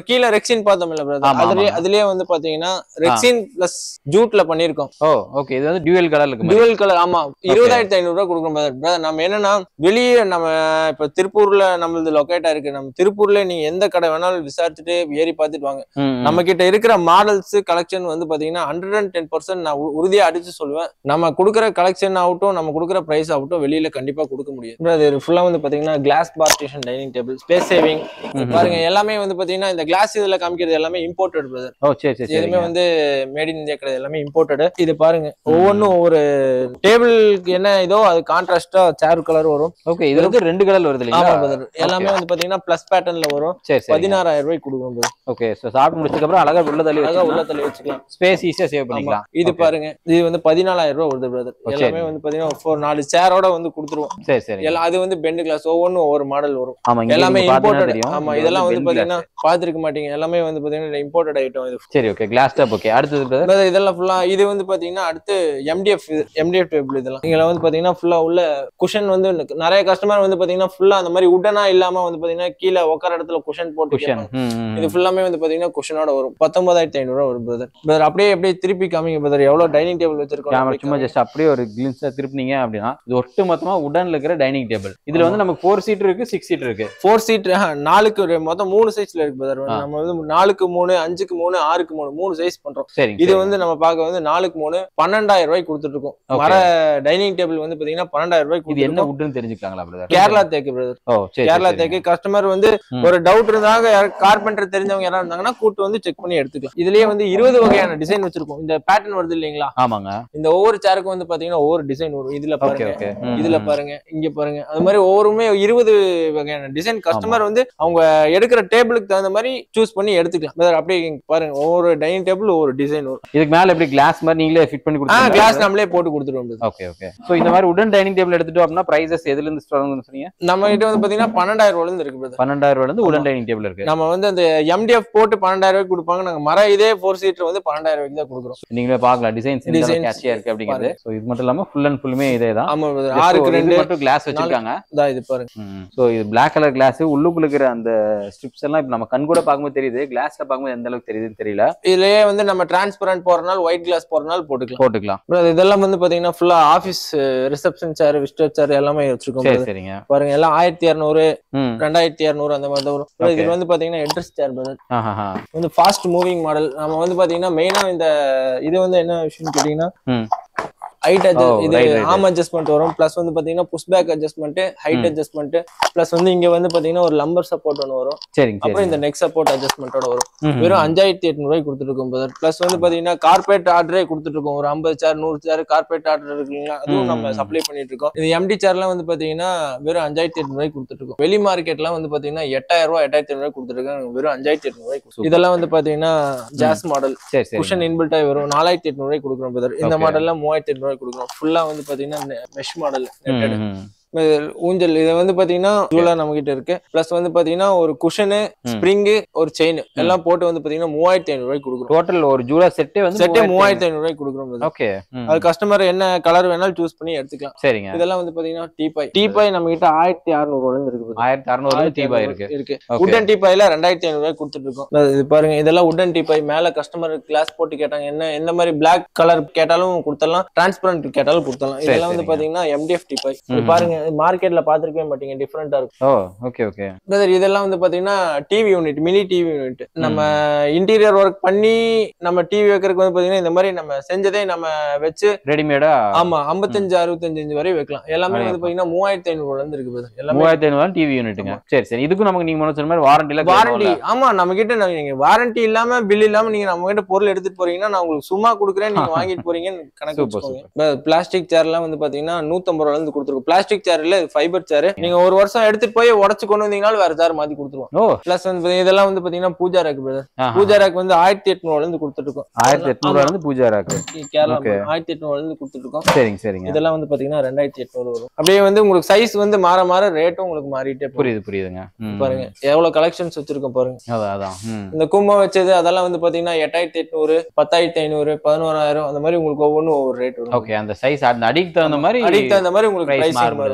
ரெக்ஸின் பார்த்தோம் இல்ல பிரதர் ஆமா, அதுலயே ஆமா. அதுலயே வந்து பாத்தீங்கன்னா ரெக்ஸின் பிளஸ் ஜூட்ல பண்ணிருக்கோம் ஓ ஓகே இது வந்து டியூவல் கலர் இருக்கு மாதிரி. டியூவல் கலர் ஆமா இருபதாயிரத்தி ஐநூறு ரூபாய் கொடுக்குறோம் பிரதர் பிரதர் நம்ம என்னன்னா வெளியே நம்ம இப்ப திருப்பூர்ல நம்மளது லொக்கேட் ஆயிருக்கு நம்ம திருப்பூர்ல நீங்க எந்த கடை வேணாலும் விசாரிச்சுட்டு ஏறி பார்த்துட்டு வாங்க ம், ம். நம்ம கிட்ட இருக்கிற மாடல்ஸ் கலெக்ஷன் வந்து பாத்தீங்கன்னா ஹண்ட்ரட் அண்ட் டென் பர்சன்ட் நான் உ- உறுதியா அடிச்சு சொல்லுவேன் நம்ம கொடுக்குற கலெக்ஷன் ஆகட்டும் நம்ம கொடுக்குற பிரைஸ் ஆகட்டும் வெளியில கண்டிப்பா கொடுக்க முடியும் அது ஃபுல்லா வந்து பாத்தீங்கன்னா glass partition dining table space saving ம்ஹும். பாருங்க எல்லாமே வந்து பாத்தீங்கன்னா இந்த கிளாஸ் இதுல காமிக்கிறது எல்லாமே இம்போர்ட்டட் பிரதர் ஓ சரி சரி எதுவுமே சரிங்க வந்து மேட் இன் இந்தியா கிடையாது எல்லாமே இம்போர்ட்டட் இது பாருங்க ஒவ்வொன்றும் ஒவ்வொரு டேபிளுக்கு என்ன இதோ அது கான்ட்ராஸ்டா சேர் கலர் வரும் ஓகே இது வந்து ரெண்டு கலர் வருது ஆமா இல்லைங்களா brother. எல்லாமே வந்து பாத்தீங்கன்னா பிளஸ் பேட்டர்ன்ல வரும் சரி சரி பதினாறாயிரம் ரூபாய்க்கு கொடுக்கும் brother. ஓகே ஸோ சாப்பிட்டு முடிச்சதுக்கு அப்புறம் அழகா உள்ள தள்ளி அழகா உள்ள வச்சுக்கலாம் தள்ளி வச்சுக்கலாம் ஸ்பேஸ் ஈஸியா சேவ் ஆமா. பண்ணிக்கலாம் இது Okay. பாருங்க இது வந்து பதினாலாயிரம் ரூபாய் வருது பிரதர் ஓ, சரி. எல்லாமே வந்து பாத்தீங்கன்னா ஒரு நாலு சேரோட வந்து கொடுத்துருவோம் சரி சரி எல்லாம் அது வந்து பெண்டு கிளாஸ் ஒவ்வொன்றும் ஒவ்வொரு மாடல் வரும் ஆமா இங்க எல்லாமே நீங்க பார்த்தீங்கன்னா இம்போர்ட்டட் தெரியும் ஆமா இது இதெல்லாம் வந்து bend பாத்தீங்கன்னா glass. பாத்துருக்க மாட்டீங்க எல்லாமே வந்து பாத்தீங்கன்னா இம்போர்ட்டட் ஐட்டம் இது சரி ஓகே கிளாஸ் டாப் ஓகே அடுத்தது brother? brother, இதெல்லாம் ஃபுல்லா இது வந்து பாத்தீங்கன்னா அடுத்து எம்டிஎஃப் எம்டிஎஃப் டேபிள் இதெல்லாம் இதுல வந்து பாத்தீங்கன்னா ஃபுல்லா உள்ள குஷன் வந்து நிறைய கஸ்டமர் வந்து பாத்தீங்கன்னா ஃபுல்லா அந்த மாதிரி உடனா இல்லாம வந்து பாத்தீங்கன்னா கீழே உட்கார இடத்துல குஷன் போட்டு குஷன் கேட்பாங்க. இது ஃபுல்லாமே வந்து பாத்தீங்கன்னா குஷனோட வரும் பத்தொன்பதாயிரத்தி ஐநூறு ரூபா வரும் பிரதர் பிரதர் அப்படியே அப்படியே திருப்பி காமிங்க பிரதர் எவ்வளவு டைனிங் டேபிள் கேமரா வச்சிருக்கோம் சும்மா ஜஸ்ட் அப்படியே ஒரு கிளின்ஸா திருப்பினீங்க அப்படின்னா இது ஒட்டு மொத்தமா உடன்ல இருக்கிற டைனிங் டேபிள் இதுல வந்து நமக்கு ஃபோர் சீட் இருக்கு சிக்ஸ் சீட் இருக்கு ஃபோர் சீட் நாலுக்கு ஒரு மொத்தம் மூணு சைஸ்ல இருக்கு பிரதர் ஆ. நம்ம வந்து நாலுக்கு மூணு அஞ்சுக்கு மூணு ஆறுக்கு மூணு மூணு சைஸ் பண்றோம் சரிங்க இது சரிங்க. வந்து நம்ம பார்க்க வந்து நாலுக்கு மூணு பன்னெண்டாயிரம் ரூபாய்க்கு கொடுத்துட்டு இருக்கோம் Okay. மர டைனிங் டேபிள் வந்து பாத்தீங்கன்னா பன்னெண்டாயிரம் ரூபாய்க்கு இது என்ன கொடுத்துருக்கோம் வுட்னு தெரிஞ்சுக்கலாங்களா பிரதர் கேரளா தேக்கு பிரதர் ஓ சரி கேரளா சரி, தேக்கு கஸ்டமர் வந்து ம். ஒரு டவுட் இருந்தாங்க கார்பெண்டர் தெரிஞ்சவங்க யாராவது இருந்தாங்கன்னா கூட்டு வந்து செக் பண்ணி எடுத்துக்கலாம் இதுலயே வந்து இருபது வகையான டிசைன் வச்சிருக்கோம் இந்த பேட்டர்ன் வருது இல்லைங்களா ஆமாங்க இந்த ஒவ்வொரு சேருக்கும் வந்து பாத்தீங்கன்னா ஒவ்வொரு டிசைன் வரும் இதுல ஓகே பாருங்க ஓகே இதுல பாருங்க இங்க பாருங்க அது மாதிரி ஒவ்வொருமே இருபது வகையான டிசைன் கஸ்டமர் வந்து அவங்க எடுக்கிற டேபிளுக்கு தகுந்த மாதிரி சூஸ் பண்ணி எடுத்துக்கலாம் brother, அப்படியே இங்க பாருங்க ஒவ்வொரு டைனிங் டேபிள் ஒவ்வொரு டிசைன் வரும் இதுக்கு மேல எப்படி கிளாஸ் மாதிரி நீங்களே ஃபிட் பண்ணி ஆ கொடுத்தீங்க கிளாஸ் நம்மளே போட்டு கொடுத்துருவோம் brother. ஓகே ஓகே சோ இந்த மாதிரி உடன் டைனிங் டேபிள் எடுத்துட்டோம் அப்படின்னா பிரைசஸ் எதுல இருந்து தொடங்குதுன்னு சொன்னீங்க நம்ம கிட்ட வந்து பாத்தீங்கன்னா பன்னெண்டாயிரம் ரூபாயில இருந்து இருக்கு brother. பன்னெண்டாயிரம் ரூபாயில இருந்து உடன் டைனிங் டேபிள் இருக்கு நம்ம வந்து அந்த எம்டிஎஃப் போட்டு பன்னெண்டாயிரம் ரூபாய்க்கு கொடுப்பாங்க நாங்க மர இதே ஃபோர் சீட்டர் வந்து பன்னெண்டாயிரம் ரூபாய்க்கு தான் கொடுக்குறோம் நீங்களே பார்க்கலாம் டிசைன்ஸ் Designs கேட்சியா இருக்கு அப்படிங்கிறது சோ இது மட்டும் இல்லாம ஃபுல் அண்ட் ஃபுல்லுமே இதே தான் ஆமா brother. ஆறுக்கு ரெண்டு மட்டும் கிளாஸ் வச்சிருக்காங்க தான் இது பாருங்க சோ இது பிளாக் கலர் கிளாஸ் உள்ளுக்குள்ள இருக்கிற அந்த ஸ்ட்ரிப்ஸ் எல்லாம் இப்ப நம்ம கண் கூட பார்க்கும்போது தெரியுது கிளாஸ்ல பார்க்கும்போது எந்த அளவுக்கு தெரியுதுன்னு தெரியல இதுலயே வந்து நம்ம டிரான்ஸ்பரண்ட் போறனால ஒயிட் கிளாஸ் போறனால போட்டுக்கலாம் போட்டுக்கலாம் brother, இதெல்லாம் வந்து பாத்தீங்கன்னா ஃபுல்லா office reception chair visitor chair எல்லாமே வச்சிருக்கோம் சரி brother. சரிங்க பாருங்க எல்லாம் ஆயிரத்தி இரநூறு ம் ரெண்டாயிரத்தி இரநூறு அந்த மாதிரி தான் வரும் Okay. இதுல வந்து பாத்தீங்கன்னா எட்ரஸ் சேர் brother. ஆஹா வந்து ஃபாஸ்ட் மூவிங் மாடல் நம்ம வந்து பாத்தீங்கன்னா மெயினா இந்த இது வந்து என்ன விஷயம் கேட்டீங்கன்னா ம் ஹைட் Oh, இது right, right, ஆம் அட்ஜஸ்ட்மெண்ட் வரும் பிளஸ் வந்து பாத்தீங்கன்னா புஷ் பேக் அட்ஜஸ்ட்மெண்ட் ஹைட் ம். அட்ஜஸ்ட்மெண்ட் பிளஸ் வந்து இங்க வந்து பாத்தீங்கன்னா ஒரு லம்பர் சப்போர்ட் ஒன்று வரும் சரிங்க அப்புறம் சரி இந்த நெக் சப்போர்ட் அட்ஜஸ்ட்மெண்ட்டோட வரும் ம், வெறும் ம். அஞ்சாயிரத்தி எட்நூறு ரூபாய் கொடுத்துருக்கோம் பிரதர் பிளஸ் வந்து பாத்தீங்கன்னா கார்பரேட் ஆர்டரே கொடுத்துட்டு இருக்கோம் ஒரு ஐம்பது சேர் நூறு சேர் கார்பரேட் ஆர்டர் இருக்குங்களா அதுவும் ம், நம்ம ம். சப்ளை பண்ணிட்டு இருக்கோம் இது எம்டி சேர்லாம் வந்து பாத்தீங்கன்னா வெறும் அஞ்சாயிரத்தி எட்நூறு ரூபாய் கொடுத்துட்டு இருக்கோம் வெளி மார்க்கெட்லாம் வந்து பாத்தீங்கன்னா எட்டாயிரம் ரூபாய் எட்டாயிரத்தி ஐநூறு கொடுத்துருக்காங்க வெறும் அஞ்சாயிரத்தி எட்நூறு ரூபாய் Super. இதெல்லாம் வந்து பாத்தீங்கன்னா ஜாஸ் மாடல் சரி சரி குஷன் இன்பில்ட்டாக வரும் நாலாயிரத்தி எட்நூறு ரூபாய் கொடுக்குறோம் பிரதர் இந்த Okay. மாடல்ல மூவாயிரத்தி எட்நூறு ரூபாய் கொடுக்குறோம் ஃபுல்லா வந்து பாத்தீங்கன்னா மெஷ் மாடல் ம், ம். ஊஞ்சல் இது வந்து பாத்தீங்கன்னா ஜூலா நம்ம கிட்ட இருக்கு பிளஸ் வந்து பாத்தீங்கன்னா ஒரு குஷனு ம். ஸ்ப்ரிங்கு ஒரு செயின் எல்லாம் போட்டு வந்து பாத்தீங்கன்னா மூவாயிரத்தி ஐநூறு ரூபாய் கொடுக்குறோம் டோட்டல் ஒரு ஜூலா செட்டே வந்து செட்டே மூவாயிரத்தி ஐநூறு ரூபாய் கொடுக்குறோம் brother. ஓகே அது கஸ்டமர் என்ன கலர் வேணாலும் சூஸ் பண்ணி எடுத்துக்கலாம் சரிங்க இதெல்லாம் வந்து பாத்தீங்கன்னா டீபாய் டீபாய் நம்ம கிட்ட ஆயிரத்தி அறுநூறு ரூபாய் இருக்கு brother. ஆயிரத்தி அறுநூறு ஆயிரத்தி தீபா அறுநூறு இருக்கு இருக்கு Okay. உட்டன் டீபாயில ரெண்டாயிரத்தி ஐநூறு ரூபாய் கொடுத்துட்டு இருக்கோம் இது பாருங்க இதெல்லாம் உட்டன் டீபாய் மேல கஸ்டமர் கிளாஸ் போட்டு கேட்டாங்க என்ன எந்த மாதிரி பிளாக் கலர் கேட்டாலும் கொடுத்துடலாம் டிரான்ஸ்பரண்ட் கேட்டாலும் கொடுத்துடலாம் சரி, இதெல்லாம் வந்து சரிங்க. பாத்தீங்கன்னா எம்டிஎஃப் டீபாய் ம். பாருங்க மார்க்கெட்ல பாத்திருக்கவே மாட்டீங்க டிஃப்ரெண்டா இருக்கும் ஓ ஓகே ஓகே பிரதர் இதெல்லாம் வந்து பாத்தீங்கன்னா TV unit mini TV unit நம்ம இன்டீரியர் ஒர்க் பண்ணி நம்ம டிவி வைக்கிறதுக்கு வந்து பாத்தீங்கன்னா இந்த மாதிரி நம்ம செஞ்சதே நம்ம வச்சு ரெடிமேடா ஆமா ஐம்பத்தஞ்சு அறுபத்தஞ்சு இன்ச் வரை வைக்கலாம் எல்லாமே வந்து அடேங்கப்பா. பாத்தீங்கன்னா மூவாயிரத்தி ஐநூறு இருந்து இருக்கு brother. எல்லாமே மூவாயிரத்தி ஐநூறு டிவி யூனிட்டுங்க சரி சரி இதுக்கும் நமக்கு நீங்க முன்ன சொன்ன மாதிரி வாரண்டில வாரண்டி ஆமா நம்ம கிட்ட நான் நீங்க வாரண்டி இல்லாம பில் இல்லாம நீங்க நம்ம கிட்ட பொருள் எடுத்துட்டு போறீங்கன்னா நான் உங்களுக்கு சும்மா கொடுக்குறேன் நீங்க வாங்கிட்டு போறீங்கன்னு கணக்கு Super, வச்சுக்கோங்க பிளாஸ்டிக் சேர் எல்லாம் வந்து பாத்தீங்கன்னா நூத்தம்பது ரூபால இருந்து கொடுத்துருக்கோம் பிளாஸ்டிக் சேர் இல்ல ஃபைபர் சேர் நீங்க ஒரு வருஷம் எடுத்துட்டு போய் உடச்சு கொண்டு வந்தீங்கனாலும் வேற சேர் மாத்தி கொடுத்துருவோம் ஓ பிளஸ் வந்து பாத்தீங்கன்னா இதெல்லாம் வந்து பாத்தீங்கன்னா பூஜா ரேக் பிரதர் ஆஹா. பூஜா ரேக் வந்து ஆயிரத்தி எட்நூறுல இருந்து கொடுத்துட்டு இருக்கோம் ஆயிரத்தி எட்நூறுல இருந்து பூஜா ராக்கு கேரளா Okay. ஆயிரத்தி எட்நூறுல இருந்து கொடுத்துட்டு இருக்கோம் சரிங்க சரிங்க இதெல்லாம் வந்து பாத்தீங்கன்னா ரெண்டாயிரத்தி எட்நூறு வரும் அப்படியே வந்து உங்களுக்கு சைஸ் வந்து மாற மாற ரேட்டும் உங்களுக்கு மாறிட்டே போகும் புரியுது புரியுதுங்க ம். பாருங்க எவ்வளவு கலெக்ஷன்ஸ் வச்சிருக்கோம் பாருங்க அதான் அதான் ம். இந்த கும்பம் வச்சது அதெல்லாம் வந்து பாத்தீங்கன்னா எட்டாயிரத்தி எட்நூறு பத்தாயிரத்தி ஐநூறு பதினோராயிரம் அந்த மாதிரி உங்களுக்கு ஒவ்வொன்றும் ஒவ்வொரு ரேட் வரும் ஓகே அந்த சைஸ் அந்த அடிக்கு தகுந்த மாதிரி அடிக்கு தகுந்த மாதிரி உங்களுக்கு price பிரைஸ் மாறுபடுது.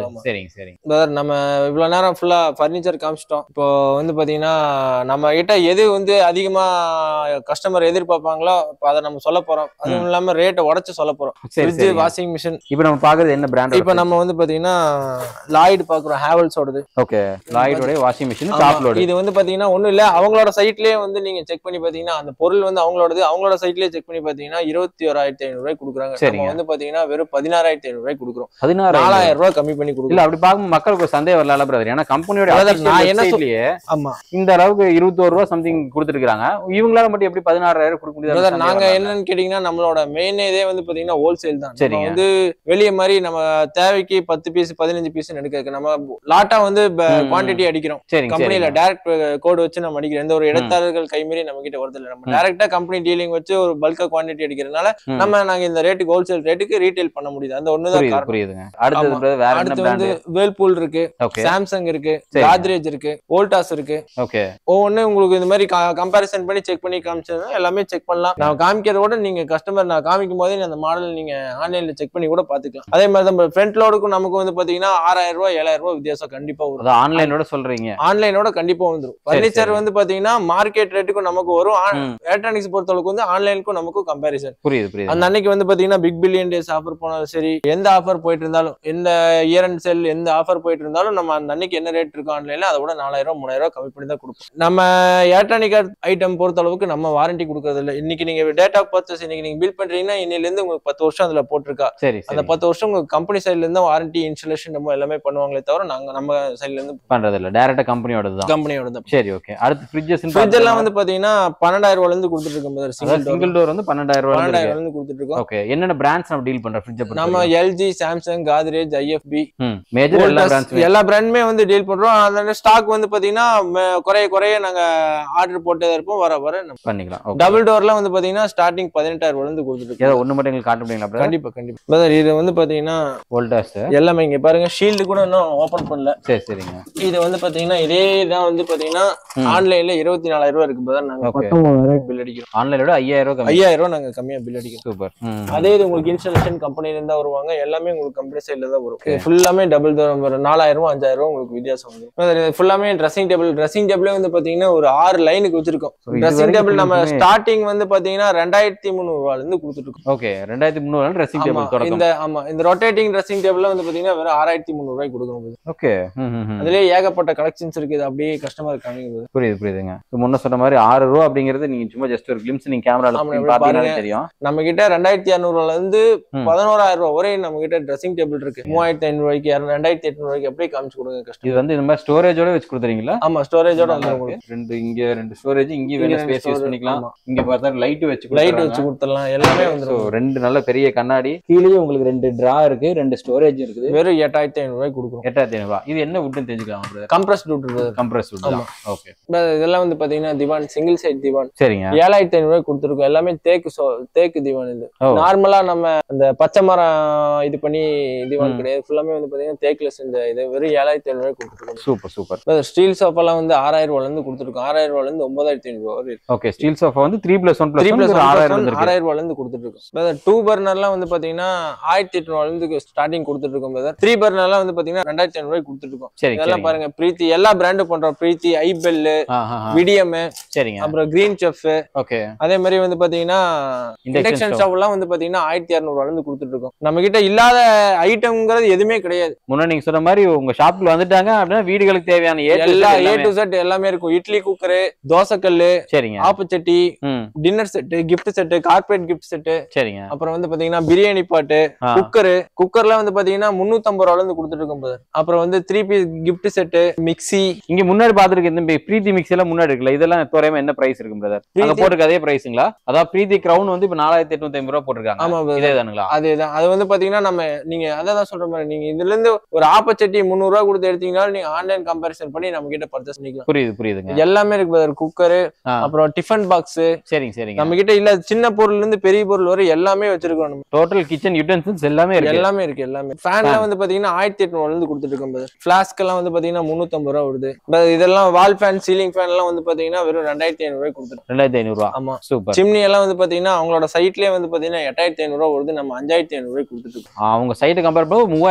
ஆமா. சரிங்க சரிங்க பிரதர் நம்ம இவ்வளவு நேரம் ஃபுல்லா ஃபர்னிச்சர் காமிச்சிட்டோம் இப்போ வந்து பாத்தீங்கன்னா நம்ம கிட்ட எது வந்து அதிகமா கஸ்டமர் எதிர்பார்ப்பாங்களோ இப்போ அதை நம்ம சொல்ல போறோம் அதுவும் இல்லாம ரேட்டை உடைச்சு சொல்ல போறோம் சரி ஃப்ரிட்ஜ் சரி வாஷிங் மிஷின் இப்போ நம்ம பாக்குறது என்ன பிராண்ட் இப்போ நம்ம வந்து பாத்தீங்கன்னா லாய்டு பாக்குறோம் ஹேவல்ஸோடது ஓகே லாய்டோட வாஷிங் மிஷின் ஆமா. டாப் லோடு இது வந்து பாத்தீங்கன்னா ஒண்ணும் இல்ல அவங்களோட சைட்லயே வந்து நீங்க செக் பண்ணி பாத்தீங்கன்னா அந்த பொருள் வந்து அவங்களோடது அவங்களோட சைட்லயே செக் பண்ணி பாத்தீங்கன்னா இருபத்தி ஓராயிரத்தி ஐநூறு ரூபாய் கொடுக்குறாங்க சரிங்க. நம்ம வந்து பாத்தீங்கன்னா வெறும் பதினாறாயிரத்தி ஐநூறு ரூபாய் கொடுக்குறோம் பதினாறு நாலாயிரம் ரூபாய் கம்மி பண்ணி இல்ல கொடுக்குறோம் அப்படி பார்க்கும் மக்களுக்கு ஒரு சந்தேகம் வரல பிரதர் ஏன்னா கம்பெனியோட Brother, நான் என்ன சொல்- வெப்சைட்லயே ஆமா இந்த அளவுக்கு இருபத்தோரு ரூபா சம்திங் கொடுத்துருக்காங்க இவங்களால மட்டும் எப்படி பதினாறாயிரம் கொடுக்க முடியாது பிரதர் நாங்க என்னன்னு கேட்டீங்கன்னா நம்மளோட மெயின் இதே வந்து பாத்தீங்கன்னா ஹோல்சேல் தான் நம்ம சரிங்க. வந்து வெளிய மாதிரி நம்ம தேவைக்கு பத்து பீஸ் பதினஞ்சு பீஸ் எடுக்க நம்ம லாட்டா வந்து ம். குவாண்டிட்டி அடிக்கிறோம் சரிங்க கம்பெனில சரிங்க. டைரக்ட் கோடு வச்சு நம்ம அடிக்கிறோம் எந்த ஒரு இடைத்தரகர்கள் கைமீறி நம்ம கிட்ட வருது இல்ல நம்ம ம். டைரக்டா கம்பெனி டீலிங் வச்சு ஒரு பல்கா குவாண்டிட்டி அடிக்கிறதுனால ம். நம்ம நாங்க இந்த ரேட்டுக்கு ஹோல்சேல் ரேட்டுக்கு ரீட்டைல் பண்ண முடியுது அந்த ஒண்ணுதான் புரியுது காரணம் புரியுதுங்க அடுத்தது ஆமா. brother, வேற என்ன அடுத்து வந்து பிராண்ட் வேல்பூல் இருக்கு ஓகே சாம்சங் இருக்கு சரிங்க. காத்ரேஜ் இருக்கு வோல்டாஸ் இருக்கு ஓகே ஒவ்வொன்னு உங்களுக்கு இந்த மாதிரி கம்பேரிசன் பண்ணி செக் பண்ணி காமிச்சதுன்னா எல்லாமே செக் பண்ணலாம் நான் காமிக்கிறத விட நீங்க கஸ்டமர் நான் காமிக்கும் போதே அந்த மாடல் நீங்க ஆன்லைன்ல செக் பண்ணி கூட பாத்துக்கலாம் அதே மாதிரி தான் ஃப்ரண்ட் லோடுக்கும் நமக்கு வந்து பாத்தீங்கன்னா ஆறாயிரம் ரூபாய் ஏழாயிரம் ரூபாய் வித்தியாசம் கண்டிப்பா வரும் அதான் ஆன்லைனோட சொல்றீங்க ஆன்லைனோட கண்டிப்பா வந்துரும் பர்னிச்சர் சரி. வந்து பாத்தீங்கன்னா மார்க்கெட் ரேட்டுக்கும் நமக்கு வரும் ம், எலக்ட்ரானிக்ஸ் பொறுத்தளவுக்கு வந்து ஆன்லைனுக்கும் நமக்கும் கம்பேரிசன் புரியுது புரியுது அந்த அன்னைக்கு வந்து பாத்தீங்கன்னா பிக் பில்லியன் டேஸ் ஆஃபர் போனாலும் சரி எந்த ஆஃபர் போயிட்டு இருந்தாலும் எந்த இயர் அண்ட் செல் எந்த ஆஃபர் போயிட்டு இருந்தாலும் நம்ம அந்த அன்னைக்கு என்ன ரேட் இருக்கும் ஆன்லைன்ல அதை விட நாலாயிரம் ரூபாய் மூணாயிரம் ரூபாய் கம்மி பண்ணி தான் கொடுப்போம் நம்ம எலக்ட்ரானிக் ஐட்டம் பொறுத்த அளவுக்கு நம்ம வாரண்டி கொடுக்கறது இல்லை இன்னைக்கு நீங்க டேட் ஆஃப் பர்ச்சேஸ் இன்னைக்கு நீங்க பில் பண்றீங்கன்னா இன்னையில இருந்து உங்களுக்கு பத்து வருஷம் அதுல போட்டிருக்கா சரி அந்த சரி பத்து வருஷம் உங்க கம்பெனி சைட்ல இருந்து வாரண்டி இன்ஸ்டாலேஷன் நம்ம எல்லாமே பண்ணுவாங்களே தவிர நாங்க நம்ம சைட்ல இருந்து பண்றது இல்ல டைரக்டா கம்பெனியோட தான் கம்பெனியோட தான் சரி ஓகே அடுத்து ஃப்ரிட்ஜஸ் ஃப்ரிட்ஜ் எல்லாம் வந்து பாத்தீங்கன்னா பன்னெண்டாயிரம் ரூபாயில இருந்து கொடுத்துட்டு இருக்கோம் சிங்கிள் டோர் சிங்கிள் டோர் வந்து பன்னெண்டாயிரம் ரூபாய் பன்னெண்டாயிரம் இருந்து கொடுத்துட்டு இருக்கோம் ஓகே என்னென்ன பிராண்ட்ஸ் நம்ம டீல் பண்ற ஃப்ரிட்ஜ் நம்ம LG Samsung Godrej IFB major எல்லா Voltas, பிராண்ட்ஸுமே எல்லா பிராண்டுமே வந்து டீல் பண்றோம் அதனால ஸ்டாக் வந்து பாத்தீங்கன்னா ம- குறைய குறைய நாங்க ஆர்டர் போட்டே இருப்போம் வர வர பண்ணிக்கலாம் ஓகே டபுள் டோர்ல வந்து பாத்தீங்கன்னா ஸ்டார்டிங் பதினெட்டாயிரம் ரூபாயில இருந்து கொடுத்துட்டு இருக்கோம். ஏதோ ஒண்ணு மட்டும் எங்களுக்கு காட்ட முடியுங்களா பிரதர் கண்டிப்பா கண்டிப்பா பிரதர் இது வந்து பாத்தீங்கன்னா வோல்டாஸ் எல்லாமே இங்க பாருங்க ஷீல்டு கூட இன்னும் ஓபன் பண்ணல சரி சரிங்க இது வந்து பாத்தீங்கன்னா இதே தான் வந்து பாத்தீங்கன்னா ம். ஆன்லைன்ல இருபத்தி நாலாயிரம் ரூபாய் இருக்கு பிரதர் நாங்க Okay. பத்தொன்பதாயிரம் பில் அடிக்கிறோம் ஆன்லைனோட ஐயாயிரம் ரூபாய் கம்மி ஐயாயிரம் ரூபாய் நாங்க கம்மியா பில் அடிக்கிறோம் சூப்பர் அதே இது உங்களுக்கு இன்ஸ்டாலேஷன் கம்பெனில இருந்தா வருவாங்க எல்லாமே உங்களுக்கு கம்பெனி சைடுல தான் வரும் இது ஃபுல்லாமே டபுள் தூரம் வரும் நாலாயிரம் ரூபாய் அஞ்சாயிரம் ரூபாய் உங்களுக்கு வித்தியாசம் வரும் ஃபுல்லாமே ட்ரெஸ்ஸிங் டேபிள் ட்ரெஸ்ஸிங் டேபிளே வந்து பாத்தீங்கன்னா ஒரு ஆறு லைனுக்கு வச்சிருக்கோம் So, இது ட்ரெஸ்ஸிங் வரைக்கும் டேபிள் நம்ம full-மே- ஸ்டார்டிங் வந்து பாத்தீங்கன்னா ரெண்டாயிரத்தி முந்நூறு ரூபாயில இருந்து கொடுத்துட்டு இருக்கோம் ஓகே ரெண்டாயிரத்தி முந்நூறு ட்ரெஸ்ஸிங் ஆமா, டேபிள் தொடக்கம் இந்த ஆமா இந்த ரொட்டேட்டிங் ட்ரெஸ்ஸிங் டேபிள்ல வந்து பாத்தீங்கன்னா வெறும் ஆறாயிரத்தி முந்நூறு ரூபாய் கொடுக்கணும் ஓகே அதுலயே ஏகப்பட்ட கலெக்ஷன்ஸ் இருக்கு இது அப்படியே கஸ்டமர் காமிக்கும் புரியுது புரியுதுங்க So, முன்ன சொன்ன மாதிரி ஆறு ரூபா அப்படிங்கிறது நீங்க சும்மா ஜஸ்ட் ஒரு கிளிம்ஸ் நீங்க கேமரால ஆமா, இப்படி பாத்தீங்கன்னா பாருங்க. தெரியும் நம்ம கிட்ட ரெண்டாயிரத்தி இரநூறுல இருந்து ம். பதினோராயிரம் ரூபாய் வரை நம்ம கிட்ட ட்ரெஸ்ஸிங் டேபிள் இருக்கு மூவாயிரத்தி ஐநூறு ரூபாய்க்கு இரநூ- ரெண்டாயிரத்தி எட்நூறு ரூபாய்க்கு அப்படியே காமிச்சு கொடுங்க கஸ்டமர் இது வந்து இந்த மாதிரி ஸ்டோரேஜோட வச்சு கொடுத்துறீங்களா ஆமா ஸ்டோரேஜோட நல்லா வந்துரும் இருக்கு. ரெண்டு இங்க ரெண்டு ஸ்டோரேஜ் இங்க இங்க வேணும் ரெண்டு ஸ்பேஸ் யூஸ் storage, பண்ணிக்கலாம் ஆமா. இங்க பார்த்தா லைட் வச்சு லைட் கொடுத்துறாங்க. வச்சு கொடுத்துடலாம் எல்லாமே So, வந்துரும் ரெண்டு நல்ல பெரிய கண்ணாடி கீழேயே உங்களுக்கு ரெண்டு டிரா இருக்கு ரெண்டு ஸ்டோரேஜ் இருக்குது வெறும் எட்டாயிரத்தி ஐநூறு ரூபாய் கொடுக்குறோம் எட்டாயிரத்தி ஐநூறு இது என்ன வுட்னு தெரிஞ்சுக்கலாம் பிரதர் கம்ப்ரஸ் இருக்குது கம்ப்ரஸ் வுட் ஆமா. ஓகே இதெல்லாம் வந்து பாத்தீங்கன்னா திவான் சிங்கிள் சைட் திவான் சரிங்க ஏழாயிரத்தி ஐநூறு ரூபாய் கொடுத்துருக்கோம் எல்லாமே தேக்கு சோ தேக்கு திவான் இது ஓ நார்மலா நம்ம அந்த பச்சை மரம் இது பண்ணி திவான் ம். கிடையாது ஃபுல்லாமே வந்து பாத்தீங்கன்னா தேக்குல செஞ்ச இது வெறும் ஏழாயிரத்தி ஐநூறு ரூபாய் கொடுத்துருக்கோம் சூப்பர் சூப்பர் ஸ்டீல் சோஃபாலாம் வந்து ஆறாயிரம் ரூபாயில இருந்து கொடுத்துருக்கோம் ஆறாயிரம் ரூபாயில இருந்து ஒன்பதாயிரத்தி ஐநூறு ரூபாய் வரை இருக்கு. ஓகே ஸ்டீல் சோஃபா வந்து three plus one three plus plus ஆறாயிரம் இருந்திருக்கு ஆறாயிரம் ரூபாயில இருந்து கொடுத்துட்டு இருக்கோம் டூ பர்னர்லாம் வந்து பாத்தீங்கன்னா ஆயிரத்தி எட்நூறுல இருந்து ஸ்டார்டிங் கொடுத்துட்டு இருக்கோம் பிரதர் த்ரீ பர்னர்லாம் வந்து பாத்தீங்கன்னா ரெண்டாயிரத்தி ஐநூறு ரூபாய் கொடுத்துட்டு இருக்கோம் சரி இதெல்லாம் சரிங்க பாருங்க பிரீத்தி எல்லா பிராண்டும் பண்றோம் பிரீத்தி ஐபெல் ஆ, ஆ, ஆ. விடியம் சரிங்க அப்புறம் கிரீன் செஃப் ஓகே அதே மாதிரி வந்து பாத்தீங்கன்னா இண்டக்ஷன் இண்டக்ஷன் ஸ்டவ் ஸ்டவ் எல்லாம் வந்து பாத்தீங்கன்னா ஆயிரத்தி இரநூறுவால இருந்து கொடுத்துட்டு இருக்கோம் நம்ம கிட்ட இல்லாத ஐட்டம்ங்கிறது எதுவுமே கிடையாது முன்னாடி நீங்க சொன்ன மாதிரி உங்க ஷாப்ல வந்துட்டாங்க அப்படின்னா வீடுகளுக்கு தேவையான ஏ to Z எல்லா ஏ எல்லாமே. டு செட் எல்லாமே இருக்கும் இட்லி குக்கரு தோசைக்கல்லு சரிங்க ஆப்பச்சட்டி ம் dinner set gift set corporate gift set சரிங்க அப்புறம் வந்து பாத்தீங்கன்னா பிரியாணி பாட்டு ஆ, குக்கரு குக்கர்ல வந்து பாத்தீங்கன்னா முன்னூத்தம்பது ரூபால இருந்து கொடுத்துட்டு இருக்கோம் brother. அப்புறம் வந்து three piece gift set mixie இங்க முன்னாடி பாத்துருக்கு இந்த பி- பிரீத்தி மிக்ஸ் எல்லாம் முன்னாடி இருக்குல்ல இதெல்லாம் தோராயமா என்ன பிரைஸ் இருக்கு பிரதர் அங்க பிரீத்தி- போட்டிருக்க அதே பிரைஸுங்களா அதாவது பிரீத்தி கிரவுன் வந்து இப்ப நாலாயிரத்தி எட்நூத்தி ஐம்பது ரூபா போட்டிருக்காங்க ஆமா brother. இதே தானுங்களா அதேதான் அது வந்து பாத்தீங்கன்னா நம்ம நீங்க அதான் சொல்ற மாதிரி நீங்க இதுல இருந்து ஒரு ஆப்பச்சட்டி முந்நூறு ரூபா கொடுத்து எடுத்தீங்கனாலும் நீங்க ஆன்லைன் கம்பேரிசன் பண்ணி நம்ம கிட்ட பர்ச்சேஸ் பண்ணிக்கலாம் புரியுது புரியுதுங்க எல்லாமே இருக்கு brother. குக்கரு ஆ. அப்புறம் டிஃபன் பாக்ஸ் சரிங்க சரிங்க நம்ம கிட்ட இல்ல சின்ன பொருள்ல இருந்து பெரிய பொருள் வரை எல்லாமே வச்சிருக்கோம் நம்ம டோட்டல் கிச்சன் யூட்டன்சில்ஸ் எல்லாமே இருக்கு எல்லாமே இருக்கு எல்லாமே ஃபேன்ல வந்து பாத்தீங்கன்னா ஆயிரத்தி எட்நூறுல இருந்து கொடுத்துட்டு இருக்கோம் brother. ஃபிளாஸ்க் எல்லாம் வந்து பாத்தீங்கன்னா முன்னூத்தம்பது ரூபா வருது But இதெல்லாம் வால் ஃபேன் சீலிங் ஃபேன் எல்லாம் வந்து பாத்தீங்கன்னா வெறும் ரெண்டாயிரத்தி ஐநூறு ரூபாய் கொடுத்துருக்கோம் ரெண்டாயிரத்தி ஐநூறு ரூபா ஆமா சூப்பர் சிம்னி எல்லாம் வந்து பாத்தீங்கன்னா அவங்களோட சைட்லயே வந்து பாத்தீங்கன்னா எட்டாயிரத்தி ஐநூறு ரூபா வருது நம்ம அஞ்சாயிரத்தி ஐநூறு ரூபாய் கொடுத்துட்டு இருக்கோம் அவங்க சைட்டை கம்பேர் பண்ண மூவாயிரம் ரூபாய் சேவ்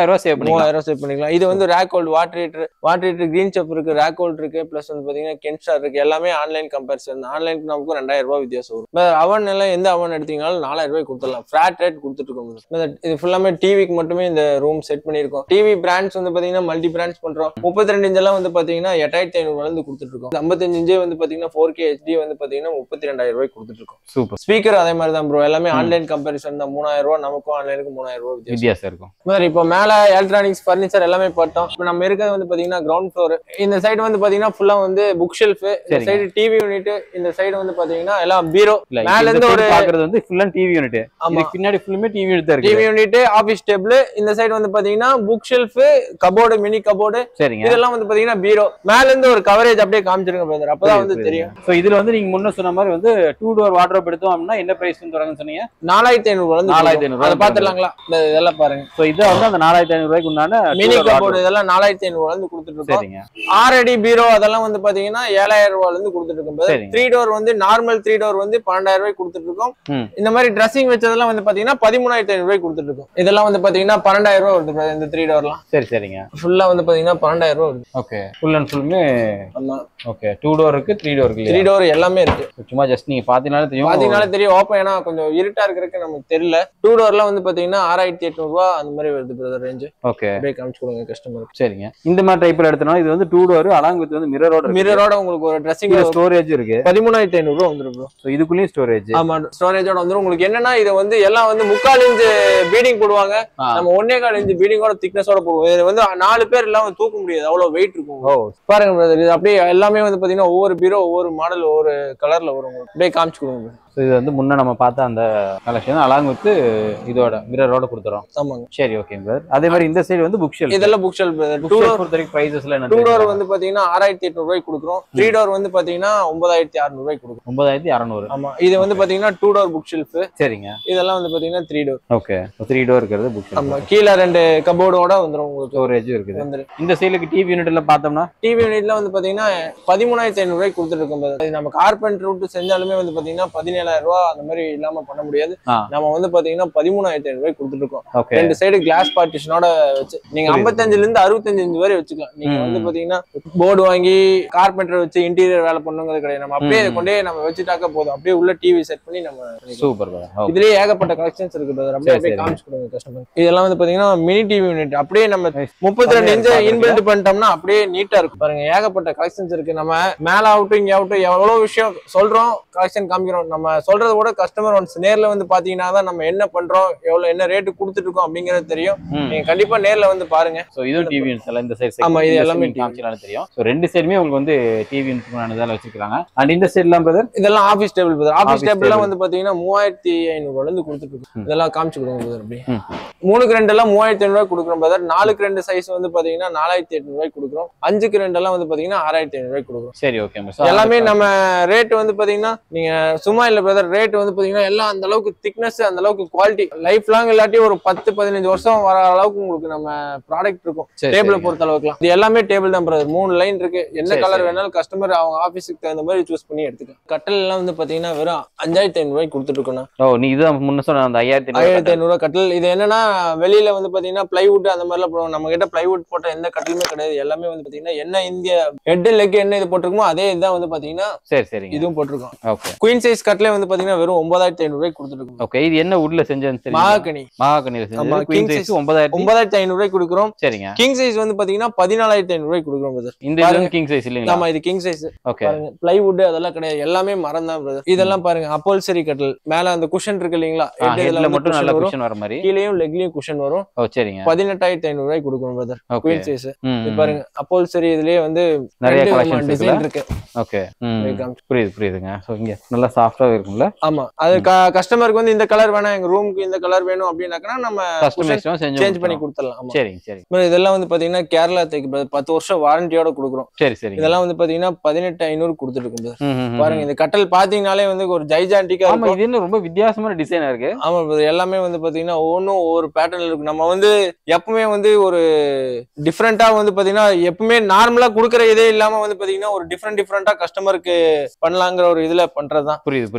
பண்ணிக்கலாம் மூவாயிரம் சேவ் பண்ணிக்கலாம் இது வந்து rack hold water heater water heater green chef இருக்கு ரேக் ஹோல்ட் இருக்கு பிளஸ் வந்து பாத்தீங்கன்னா கென்ஸ்டார் இருக்கு எல்லாமே ஆன்லைன் கம்பேரிசன் ஆன்லைனுக்கு நமக்கு ரெண்டாயிரம் ரூபாய் வித்தியாசம் வரும் அவன் எல்லாம் எந்த அவன் எடுத்தீங்கனாலும் நாலாயிரம் ரூபாய் கொடுத்துடலாம் ஃபிளாட் ரேட் கொடுத்துட்டு இருக்கோம் இது ஃபுல்லாமே டிவிக்கு மட்டுமே இந்த ரூம் செட் பண்ணியிருக்கோம் டிவி பிராண்ட்ஸ் வந்து பாத்தீங்கன்னா மல்டி பிராண்ட்ஸ் பண்றோம் முப்பத்தி ரெண்டு இன்ச்செல்லாம் வந்து பாத்தீங்கன்னா எட்டாயிரத்தி ஐநூறு வந்து கொடுத்துட்டு இருக்கோம் ஐம்பத்தஞ்சு இன்ச்சே வந்து பாத்தீங்கன்னா ஃபோர் கே ஹெச்டி வந்து பாத்தீங்கன்னா முப்பத்தி ரெண்டாயிரம் ரூபாய் கொடுத்துட்டு இருக்கோம் சூப்பர் ஸ்பீக்கர் அதே மாதிரி தான் ப்ரோ எல்லாமே ம். ஆன்லைன் கம்பேரிசன் தான் மூணாயிரம் ரூபாய் நமக்கும் ஆன்லைனுக்கு மூணாயிரம் ரூபாய் வித்தியாசம் வித்தியாசம் இருக்கும் சார் இப்போ மேல எலக்ட்ரானிக்ஸ் ஃபர்னிச்சர் எல்லாமே பார்த்தோம் இப்போ நம்ம இருக்கிறது வந்து பாத்தீங்கன்னா கிரவுண்ட் ஃப்ளோர் இந்த சைடு வந்து பாத்தீங்கன்னா ஃபுல்லா வந்து புக் ஷெல்ஃப் இந்த சரிங்க. சைடு டிவி யூனிட் இந்த சைடு வந்து பாத்தீங்கன்னா எல்லாம் பீரோ இல்ல மேல இந்த இருந்து side ஒரு- பாக்குறது வந்து ஃபுல் அண்ட் டிவி யூனிட் ஆமா இதுக்கு பின்னாடி ஃபுல்லுமே டிவி யூனிட் தான் டிவி இருக்கு யூனிட் ஆபீஸ் டேபிள் இந்த சைடு வந்து பாத்தீங்கன்னா book shelf cupboard mini cupboard சரிங்க இதெல்லாம் வந்து பாத்தீங்கன்னா பீரோ மேல இருந்து ஒரு கவரேஜ் அப்படியே காமிச்சிருங்க பிரதர் அப்பதான் வந்து தெரியும் சோ இதுல வந்து நீங்க முன்ன சொன்ன மாதிரி வந்து டூ டோர் வாட்ரோப் எடுத்தோம் அப்படின்னா என்ன பிரைஸ் வந்து தொடங்குன்னு சொன்னீங்க நாலாயிரத்தி ஐநூறு வந்து 4500 அதை பாத்துடலாங்களா இந்த இதெல்லாம் பாருங்க சோ இது வந்து அந்த நாலாயிரத்தி ஐநூறு ரூபாய்க்கு உண்டான two mini door wardrobe. Cupboard இதெல்லாம் நாலாயிரத்தி ஐநூறு வந்து கொடுத்துட்டு இருக்கோம் சரிங்க ஆறு அடி பீரோ அதெல்லாம் வந்து பாத்தீங்கன்னா ஏழாயிரம் ரூபாயில இருந்து கொடுத்துட்டு இருக்கோம் சரிங்க. த்ரீ டோர் வந்து நார்மல் த்ரீ டோர் வந்து பன்னெண்டாயிரம் ரூபாய் கொடுத்துட்டு இருக்கோம் ம். இந்த மாதிரி ட்ரெஸ்ஸிங் வச்சதெல்லாம் வந்து பாத்தீங்கன்னா பதிமூணாயிரத்தி ஐநூறு ரூபாய் கொடுத்துட்டு இருக்கோம் இதெல்லாம் வந்து பாத்தீங்கன்னா பன்னெண்டாயிரம் ரூபாய் வருது brother, இந்த த்ரீ டோர்லாம் சரி சரிங்க ஃபுல்லா வந்து பாத்தீங்கன்னா பன்னெண்டாயிரம் ரூபாய் வருது ஓகே ஃபுல் அண்ட் ஃபுல்லுமே ஆமா ஓகே டூ டோர் இருக்கு த்ரீ டோர் இருக்கு த்ரீ டோர் எல்லாமே இருக்கு சும்மா ஜஸ்ட் நீங்க பாத்தீங்கன்னாலே தெரியும் பாத்தீங்கன்னாலே தெரியும் ஓப்பன் ஏன்னா கொஞ்சம் இருட்டா இருக்கிறதுக்கு நமக்கு தெரியல டூ டோர்லாம் வந்து பாத்தீங்கன்னா ஆறாயிரத்தி எட்நூறு ரூபா அந்த மாதிரி வருது பிரதர் ரேஞ்ச் ஓகே அப்படியே காமிச்சு கொடுங்க கஸ்டமர் சரிங்க இந்த மாதிரி டைப்ல எடுத்தோம்னா இது வந்து டூ டோர் அலாங் வித் வந்து மிரரோட மிரரோட உங்களுக்கு ஒரு ட்ரெஸ்ஸிங் ஸ்டோரேஜ் இருக்கு பதிமூணாயிரத்தி ஐநூறு ரூபா வந்துரும் bro. ஸோ இதுக்குள்ளேயும் ஸ்டோரேஜ் ஆமா ஸ்டோரேஜோட வந்துரும் உங்களுக்கு என்னன்னா இது வந்து எல்லாம் வந்து முக்கால் இன்ச்சு பீடிங் போடுவாங்க நம்ம ஒன்னே கால் இன்ச்சு பீடிங்கோட திக்னஸோட போடுவோம் இது வந்து நாலு பேர் இல்லாம தூக்க முடியாது அவ்வளவு வெயிட் இருக்கும் ஓ பாருங்க பிரதர் இது அப்படியே எல்லாமே வந்து பாத்தீங்கன்னா ஒவ்வொரு பீரோ ஒவ்வொரு மாடல் ஒவ்வொரு கலர்ல வரும் உங்களுக்கு அப்படியே காமிச்சு கொடுங்க brother. ஸோ இது வந்து முன்ன நம்ம பார்த்த அந்த கலெக்ஷன் அலாங் வித் இதோட மிரரோட கொடுத்துறோம் ஆமாங்க சரி ஓகே சார் அதே மாதிரி இந்த சைடு வந்து புக் ஷெல் இதெல்லாம் book shelf brother book two shelf door பொறுத்த வரைக்கும் ப்ரைஸஸ்ல என்ன டூ டோர் வந்து பாத்தீங்கன்னா ஆறாயிரத்தி எட்நூறு ரூபாய்க்கு கொடுக்குறோம் த்ரீ டோர் வந்து பாத்தீங்கன்னா ஒன்பதாயிரத்தி அறுநூறு ரூபாய்க்கு கொடுக்குறோம் ஒன்பதாயிரத்தி அறநூறு ஆமா இது வந்து பாத்தீங்கன்னா டூ டோர் புக் ஷெல்ஃப் சரிங்க இதெல்லாம் வந்து பாத்தீங்கன்னா three door okay three door இருக்கிறது புக் ஷெல் ஆமா கீழே ரெண்டு கபோர்டோட வந்துரும் உங்களுக்கு ஸ்டோரேஜும் இருக்குது வந்துரு இந்த சைடுக்கு டிவி யூனிட்ல பார்த்தோம்னா டிவி யூனிட்ல வந்து பாத்தீங்கன்னா பதிமூணாயிரத்தி ஐநூறு ரூபாய்க்கு கொடுத்துட்டு இருக்கோம் brother. இது நம்ம கார்பெண்டர் விட்டு செஞ்சாலுமே வந்து பாத்தீங்கன்னா பதினேழாயிரம் ரூபாய் அந்த மாதிரி இல்லாம பண்ண முடியாது ஆ. நம்ம வந்து பாத்தீங்கன்னா பதிமூணாயிரத்தி ஐநூறு ரூபாய்க்கு கொடுத்துட்டு இருக்கோம் ஓகே ரெண்டு சைடு கிளாஸ் பார்ட்டிஷனோட வச்சு நீங்க புரியுது. ஐம்பத்தஞ்சுல இருந்து அறுபத்தஞ்சு இன்ச்சு வரை வச்சுக்கலாம் நீங்க ம். வந்து பாத்தீங்கன்னா போர்டு வாங்கி கார்பெண்டர் வச்சு இன்டீரியர் வேலை பண்ணுங்கிறது கிடையாது நம்ம அப்படியே இதை ம். கொண்டே நம்ம வச்சுட்டாக்க போதும் அப்படியே உள்ள டிவி செட் பண்ணி நம்ம பண்ணிக்கலாம். சூப்பர் ஓகே இதுலயே ஏகப்பட்ட கலெக்ஷன்ஸ் இருக்கு brother. அப்படியே சரி, அப்படியே சரி. காமிச்சு கொடுங்க கஸ்டமர் இதெல்லாம் வந்து பாத்தீங்கன்னா மினி டிவி யூனிட் அப்படியே நம்ம Nice. முப்பத்தி ரெண்டு இன்ச் பாக்குறதுக்கு. இன்பில்ட் பண்ணிட்டோம்னா அப்படியே நீட்டா இருக்கும் பாருங்க ஏகப்பட்ட கலெக்ஷன்ஸ் இருக்கு நம்ம மேல ஆகட்டும் இங்க ஆகட்டும் எவ்வளவு விஷயம் சொல்றோம் கலெக்ஷன் காமிக்கிறோம் நம்ம சொல்றத விட கஸ்டமர் ஒன்ஸ் நேர்ல வந்து பாத்தீங்கன்னா தான் நம்ம என்ன பண்றோம் எவ்வளவு என்ன ரேட்டு கொடுத்துட்டு இருக்கோம் அப்படிங்கறது தெரியும் ம் நீங்க கண்டிப்பா நேர்ல வந்து பாருங்க ஸோ இதுவும் டிவி யூனிட்ஸ் எல்லாம் இந்த சைடு ஆமா, இது எல்லாமே TV. காமிச்சாலும் தெரியும் ஸோ ரெண்டு சைடுமே உங்களுக்கு வந்து டிவி யூனிட்ஸ் வச்சிருக்காங்க அண்ட் இந்த சைடுலாம் பிரதர் இதெல்லாம் office table brother office Office டேபிள்லாம் table. வந்து பாத்தீங்கன்னா மூவாயிரத்தி ஐநூறுல இருந்து கொடுத்துட்டு இருக்கோம் ம். இதெல்லாம் காமிச்சு கொடுங்க பிரதர் அப்படி ம். மூணுக்கு ரெண்டு எல்லாம் மூவாயிரத்தி ஐநூறு ரூபாய் கொடுக்குறோம் பிரதர் நாலுக்கு ரெண்டு சைஸ் வந்து பாத்தீங்கன்னா நாலாயிரத்தி எட்நூறு ரூபாய் கொடுக்குறோம் அஞ்சுக்கு ரெண்டு எல்லாம் வந்து பாத்தீங்கன்னா ஆறாயிரத்தி ஐநூறு ரூபாய் கொடுக்குறோம் சரி ஓகே எல்லாமே நம்ம ரேட் வந்து பாத்தீங்கன்னா நீங்க சும்மா இல்ல பிரதர் ரேட் வந்து பாத்தீங்கன்னா எல்லாம் அந்த அளவுக்கு திக்னஸ் அந்த அளவுக்கு குவாலிட்டி லைஃப் லாங் இல்லாட்டி ஒரு பத்து பதினஞ்சு வருஷம் வர அளவுக்கு உங்களுக்கு நம்ம ப்ராடக்ட் இருக்கும் டேபிளை பொறுத்த அளவுக்குலாம் இது எல்லாமே டேபிள் தான் பிரதர் மூணு லைன் இருக்கு என்ன சரி, கலர் சரி. வேணாலும் கஸ்டமர் அவங்க ஆபீஸுக்கு தகுந்த மாதிரி சூஸ் பண்ணி எடுத்துக்கலாம் கட்டல் எல்லாம் வந்து பாத்தீங்கன்னா வெறும் அஞ்சாயிரத்தி ஐநூறு ரூபாய்க்கு கொடுத்துட்டு இருக்கோம் ஓ நீ இதுதான் முன்ன சொன்ன அந்த ஐயாயிரத்தி ஆயிரத்தி ஐநூறு ரூபாய் கட்டல் இது என்னன்னா வெளியில வந்து பாத்தீங்கன்னா பிளைவுட் அந்த மாதிரிலாம் போடுவோம் நம்ம கிட்ட பிளைவுட் போட்ட எந்த கட்டலுமே கிடையாது எல்லாமே வந்து பாத்தீங்கன்னா என்ன இந்திய ஹெட் லெக் என்ன இது போட்டிருக்குமோ அதே இதுதான் வந்து பாத்தீங்கன்னா சரி சரிங்க இதுவும் போட்டிருக்கோம் ஓகே குயின் சைஸ் கட்லே வந்து பாத்தீங்கன்னா வெறும் ஒன்பதாயிரத்தி ஐநூறு ரூபாய்க்கு கொடுத்துருக்கோம் ஓகே இது என்ன உட்ல செஞ்சது சரி மகாகனி மகாகனியில ஆமா, செஞ்சது குயின் king சைஸ் size. ஒன்பதாயிரத்தி ஒன்பதாயிரத்தி ஐநூறு ரூபாய்க்கு கொடுக்குறோம் சரிங்க கிங் சைஸ் வந்து பாத்தீங்கன்னா பதினாலாயிரத்தி ஐநூறு ரூபாய்க்கு கொடுக்குறோம் brother. இந்த இது பாருங்க. வந்து கிங் சைஸ் இல்லைங்களா ஆமா இது கிங் சைஸ் ஓகே பாருங்க பிளைவுட் அதெல்லாம் கிடையாது எல்லாமே மரம் தான் பிரதர் இதெல்லாம் பாருங்க அப்போல்சரி கட்டல் மேல அந்த குஷன் இருக்கு இல்லைங்களா head இதுல ஹெட்ல வந்து மட்டும் cushion நல்ல வரும் குஷன் வர மாதிரி கீழேயும் லெக்லயும் குஷன் வரும் ஓ சரிங்க பதினெட்டாயிரத்தி ஐநூறு ரூபாய்க்கு கொடுக்கணும் பிரதர் ஓகே குயின் சைஸ் ம் இது பாருங்க அப்போல்சரி இதுலயே வந்து நிறைய கலெக்ஷன்ஸ் டிசைன் இருக்கு ஓகே ம் இது காமிச்சு. புரியுது புரியுதுங்க ஸோ இங்க நல்லா சாஃப்டாவே இருக்கும்ல ஆமா அது கஸ்டமருக்கு வந்து இந்த கலர் வேணாம் எங்க ரூமுக்கு இந்த கலர் வேணும் அப்படின்னாக்கா நம்ம கஸ்டமைஸும் செஞ்சு சேஞ்ச் பண்ணி கொடுத்துருவோம். கொடுத்துடலாம் ஆமா சரிங்க சரி அப்புறம் இதெல்லாம் வந்து பாத்தீங்கன்னா கேரளா தேக்கு brother. பத்து வருஷம் வாரண்டியோட கொடுக்குறோம் சரி சரி இதெல்லாம் வந்து பாத்தீங்கன்னா பதினெட்டு ஐநூறு கொடுத்துட்டு இருக்கு brother. ம், ம், ம். பாருங்க இந்த கட்டல் பாத்தீங்கனாலே வந்து ஒரு ஜைஜாண்டிக்கா ஆமா இருக்கும் இது என்ன ரொம்ப வித்தியாசமான டிசைனா இருக்கு ஆமா brother. எல்லாமே வந்து பாத்தீங்கன்னா ஒவ்வொன்றும் ஒவ்வொரு பேட்டர்ன்ல இருக்கு நம்ம வந்து எப்பவுமே வந்து ஒரு டிஃப்ரெண்டா வந்து பாத்தீங்கன்னா எப்பவுமே நார்மலா கொடுக்குற இதே இல்லாம வந்து பாத்தீங்கன்னா ஒரு டிஃப்ரெண்ட் டிஃப்ரெண்டா கஸ்டமருக்கு பண்ணலாங்கிற ஒரு இதுல பண்றதுதான் புரியுது இது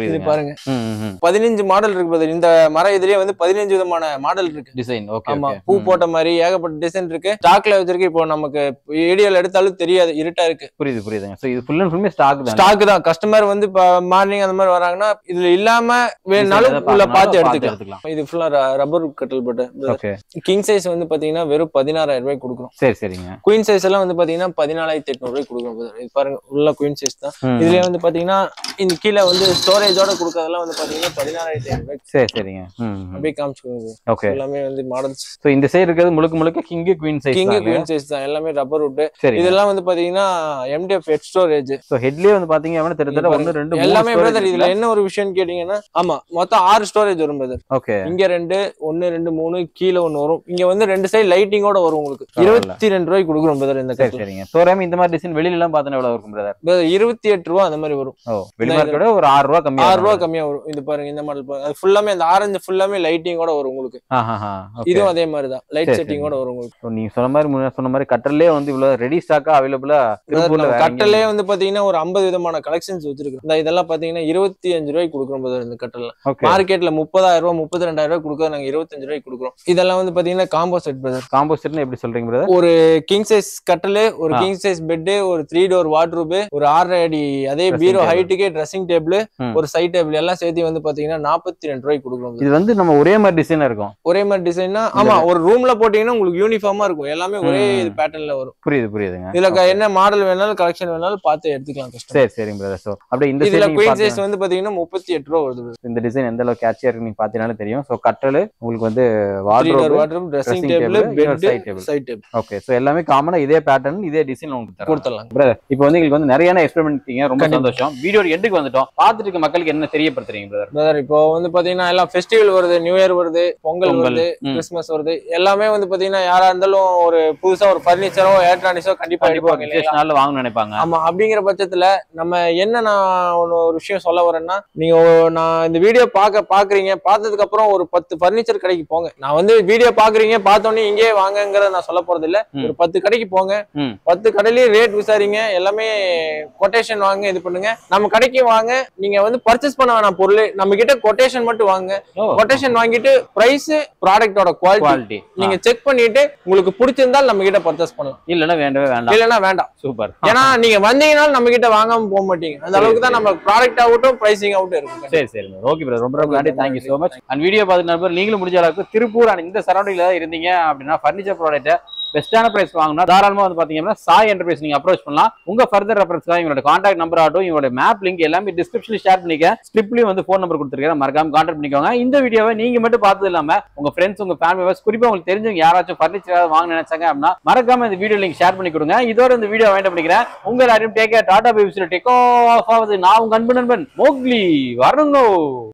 புரியுது பாருங்க பதினஞ்சு மாடல் இருக்கு brother. இந்த மர இதுலயே வந்து பதினஞ்சு விதமான மாடல் இருக்கு டிசைன் ஓகே ஆமா பூ போட்ட மாதிரி ஏகப்பட்ட டிசைன் இருக்கு ஸ்டாக்ல வச்சிருக்கு இப்போ நமக்கு ஏடிஎல் எடுத்தாலும் தெரியாது இருட்டா இருக்கு புரியுது புரியுதுங்க சோ இது ஃபுல் அண்ட் ஃபுல்லுமே ஸ்டாக் தான் ஸ்டாக் தான் கஸ்டமர் வந்து இப்ப மார்னிங் அந்த மாதிரி வராங்கன்னா இதுல இல்லாம வேணாலும் உள்ள பார்த்து எடுத்துக்கலாம் இது ஃபுல்லா ரப்பர் கட்டல் போட்டு ஓகே கிங் சைஸ் வந்து பாத்தீங்கன்னா வெறும் பதினாறாயிரம் ரூபாய் கொடுக்குறோம் சரி சரிங்க குயின் சைஸ் எல்லாம் வந்து பாத்தீங்கன்னா பதினாலாயிரத்தி எட்நூறு ரூபாய் கொடுக்குறோம் brother. இது பாருங்க உள்ள குயின் சைஸ் தான் ம். இதுலயே வந்து பாத்தீங்கன்னா இந்த கீழே வந்து ஸ்டோரேஜோட கொடுக்கறதெல்லாம் வந்து பாத்தீங்கன்னா பதினாறாயிரத்தி ஐநூறு ரூபாய் சரி சரிங்க ம் அப்படியே காமிச்சுக்கோங்க ஓகே எல்லாமே வந்து மாடல்ஸ் சோ இந்த சைடு இருக்கிறது முழுக்க முழுக்க king queen size king queen size தான் எல்லாமே ரப்பர் விட்டு சரி இதெல்லாம் வந்து பாத்தீங்கன்னா எம்டிஎஃப் ஹெட் ஸ்டோரேஜ் சோ ஹெட்லயே வந்து பாத்தீங்க அப்படின்னா கிட்டத்தட்ட ஒன்னு ரெண்டு மூணு எல்லாமே storage பிரதர் இதுல இருக்குல்ல? என்ன ஒரு விஷயம் கேட்டீங்கன்னா ஆமா மொத்தம் ஆறு ஸ்டோரேஜ் வரும் பிரதர் ஓகே இங்க ரெண்டு ஒன்னு ரெண்டு மூணு கீழே ஒன்னு வரும் இங்க வந்து ரெண்டு சைடு லைட்டிங்கோட வரும் உங்களுக்கு பரவாயில்ல. இருபத்தி ரெண்டு ரூபாய்க்கு கொடுக்குறோம் பிரதர் இந்த சரி கட்டில் சரிங்க தோராயமா இந்த மாதிரி டிசைன் வெளியில எல்லாம் பார்த்தா எவ்வளவு இருக்கும் பிரதர் brother, இருபத்தி எட்டு ரூபா அந்த மாதிரி வரும் ஓ வெளி மார்க்கெட்டோட ஒரு ஆறு ரூபா கம்மியா ஆறு ரூபா கம்மியா வரும் இது பாருங்க இந்த மாடல் பாருங்க அது ஃபுல்லாமே அந்த ஆரஞ்சு ஃபுல்லாமே லைட்டிங்கோட வரும் உங்களுக்கு ஓகே இதுவும் அதே மாதிரி தான் லைட் சரி, செட்டிங்கோட வரும் உங்களுக்கு So, நீங்க சொன்ன மாதிரி முன்ன சொன்ன மாதிரி கட்டர்லயே வந்து இவ்வளவு ரெடி ஸ்டாக்கா அவைலபிளா திருப்பூர்ல வேற கட்டலே வந்து பாத்தீங்கன்னா ஒரு ஐம்பது விதமான கலெக்ஷன்ஸ் வச்சிருக்கு இந்த இதெல்லாம் பாத்தீங்கன்னா இருபத்தி அஞ்சு ரூபாய்க்கு கொடுக்குறோம் brother இந்த கட்டல ஓகே மார்க்கெட்ல முப்பதாயிரம் ரூபாய் முப்பத்தி ரெண்டாயிரம் ரூபாய் கொடுக்குறது நாங்க இருபத்தஞ்சு ரூபாய்க்கு கொடுக்குறோம் இதெல்லாம் வந்து பாத்தீங்கன்னா காம்போ செட் பிரதர் காம்போசிட்னு எப்படி சொல்றீங்க பிரதர் ஒரு கிங் சைஸ் கட்டலு ஒரு ஆ. கிங் சைஸ் பெட் ஒரு த்ரீ டோர் வார்ட்ரூப் ஒரு ஆறரை அடி அதே Dressing பீரோ table. ஹைட்டுக்கே ட்ரெஸ்ஸிங் டேபிள் ம். ஒரு சைட் டேபிள் எல்லாம் சேர்த்து வந்து பாத்தீங்கன்னா நாற்பத்தி ரெண்டு ரூபாய்க்கு கொடுக்குறோம் brother. இது வந்து நம்ம ஒரே மாதிரி டிசைன் இருக்கும் ஒரே மாதிரி டிசைன்னா ஆமா ஒரு ரூம்ல போட்டீங்கன்னா உங்களுக்கு யூனிஃபார்மா இருக்கும் எல்லாமே ஒரே ம். இது பேட்டர்ன்ல வரும் புரியுது புரியுதுங்க இதுல க- என்ன மாடல் வேணாலும் கலெக்ஷன் வேணாலும் பார்த்து எடுத்துக்கலாம் கஷ்டம் சரி சரிங்க பிரதர் சோ அப்படியே இந்த இதுல சைடு குயின் சைஸ் வந்து பாத்தீங்கன்னா முப்பத்தி எட்டு ரூபா வருது இந்த டிசைன் எந்த அளவுக்கு கேட்சியா இருக்கு நீங்க பாத்தீங்கன்னாலே தெரியும் சோ கட்டல் உங்களுக்கு வந்து three door wardrobe wardrobe dressing dressing table table, இன்னொரு side bed table. Side table okay so எல்லாமே காமனா இதே பேட்டர்ன் இதே டிசைன் உங்களுக்கு தரேன் கொடுத்துடலாம் பிரதர் இப்போ வந்து எங்களுக்கு வந்து நிறைய எக்ஸ்பெரிமெண்ட் இருக்கீங்க ரொம்ப கண்டிப்பா. சந்தோஷம் வீடியோ எண்டுக்கு வந்துட்டோம் பார்த்துட்டு இருக்க மக்களுக்கு என்ன தெரியப்படுத்துறீங்க பிரதர் பிரதர் இப்போ வந்து பாத்தீங்கன்னா எல்லாம் ஃபெஸ்டிவல் வருது நியூ இயர் வருது பொங்கல் பொங்கல் வருது ம். கிறிஸ்மஸ் வருது எல்லாமே வந்து பாத்தீங்கன்னா யாரா இருந்தாலும் ஒரு புதுசா ஒரு ஃபர்னிச்சரோ எலக்ட்ரானிக்ஸோ கண்டிப்பா கண்டிப்பா எடுப்பாங்க இல்லையா விசேஷ நாள்ல வாங்கணும்னு நினைப்பாங்க ஆமா அப்படிங்கிற பட்சத்துல நம்ம என்ன நான் ஒண்ணு ஒரு விஷயம் சொல்ல வரேன்னா நீங்க ஒ- நான் இந்த வீடியோ பார்க்க பாக்குறீங்க பார்த்ததுக்கு அப்புறம் ஒரு பத்து ஃபர்னிச்சர் கடைக்கு போங்க நான் வந்து வீடியோ பாக்குறீங்க பார்த்தோன்னே இங்கே வாங்கங்கறத நான் சொல்ல போறது இல்ல ம். ஒரு பத்து கடைக்கு போங்க ம். பத்து கடையிலயும் ரேட் விசாரிங்க எல்லாமே கொட்டேஷன் வாங்க இது பண்ணுங்க நம்ம கடைக்கு வாங்க நீங்க வந்து பர்ச்சேஸ் பண்ண வேணாம் பொருள் நம்ம கிட்ட கொட்டேஷன் மட்டும் வாங்க கொட்டேஷன் வாங்கிட்டு பிரைஸ் ப்ராடக்ட்டோட குவாலிட்டி குவாலிட்டி நீங்க செக் பண்ணிட்டு உங்களுக்கு பிடிச்சிருந்தால் நம்ம கிட்ட பர்ச்சேஸ் பண்ணலாம் இல்லன்னா வேண்டவே வேண்டாம் இல்லைன்னா வேண்டாம் சூப்பர் ஏன்னா நீங்க வந்தீங்கனாலும் நம்ம கிட்ட வாங்காம போக மாட்டீங்க அந்த அளவுக்கு தான் நம்ம ப்ராடக்ட் ஆகட்டும் பிரைசிங் ஆகட்டும் இருக்கும் சரி சரி ஓகே பிரதர் ரொம்ப ரொம்ப நன்றி thank you so much and video பார்த்து நண்பர் நீங்களும் முடிஞ்ச அளவுக்கு திருப்பூர் and இந்த சரௌண்டிங்ல தான் இருந்தீங்க அப்படின்னா ஃபர்னிச்சர் ப்ராடக்ட்டை பெஸ்ட்டான பிரைஸ் வாங்கினா தாராளமா வந்து பாத்தீங்கன்னா சாய் என்டர்பிரைஸ் நீங்க அப்ரோச் பண்ணலாம் உங்க ஃபர்தர் ரெஃபரன்ஸ்க்காக இவங்களோட கான்டாக்ட் நம்பர் ஆகட்டும் இவங்களோட மேப் லிங்க் எல்லாமே டிஸ்கிரிப்ஷன்ல ஷேர் பண்ணிக்க ஸ்கிரிப்ட்லயும் வந்து ஃபோன் நம்பர் கொடுத்துருக்கேன் மறக்காம கான்டாக்ட் பண்ணிக்கோங்க இந்த வீடியோவை நீங்க மட்டும் பார்த்தது இல்லாம உங்க ஃப்ரெண்ட்ஸ் உங்க ஃபேமிலி மெம்பர்ஸ் குறிப்பா உங்களுக்கு தெரிஞ்சவங்க யாராச்சும் ஃபர்னிச்சர் வாங்க நினைச்சாங்க அப்படின்னா மறக்காம இந்த வீடியோ லிங்க் ஷேர் பண்ணி கொடுங்க இதோட இந்த வீடியோ வாங்கிட்டு பண்ணிக்கிறேன் உங்க எல்லாரையும் டேக் டாடா பேபிஸ்ல டேக் ஆஃப் ஆகுது நான் உங்க அன்பு நண்பன் மோக்லி வரணுங்க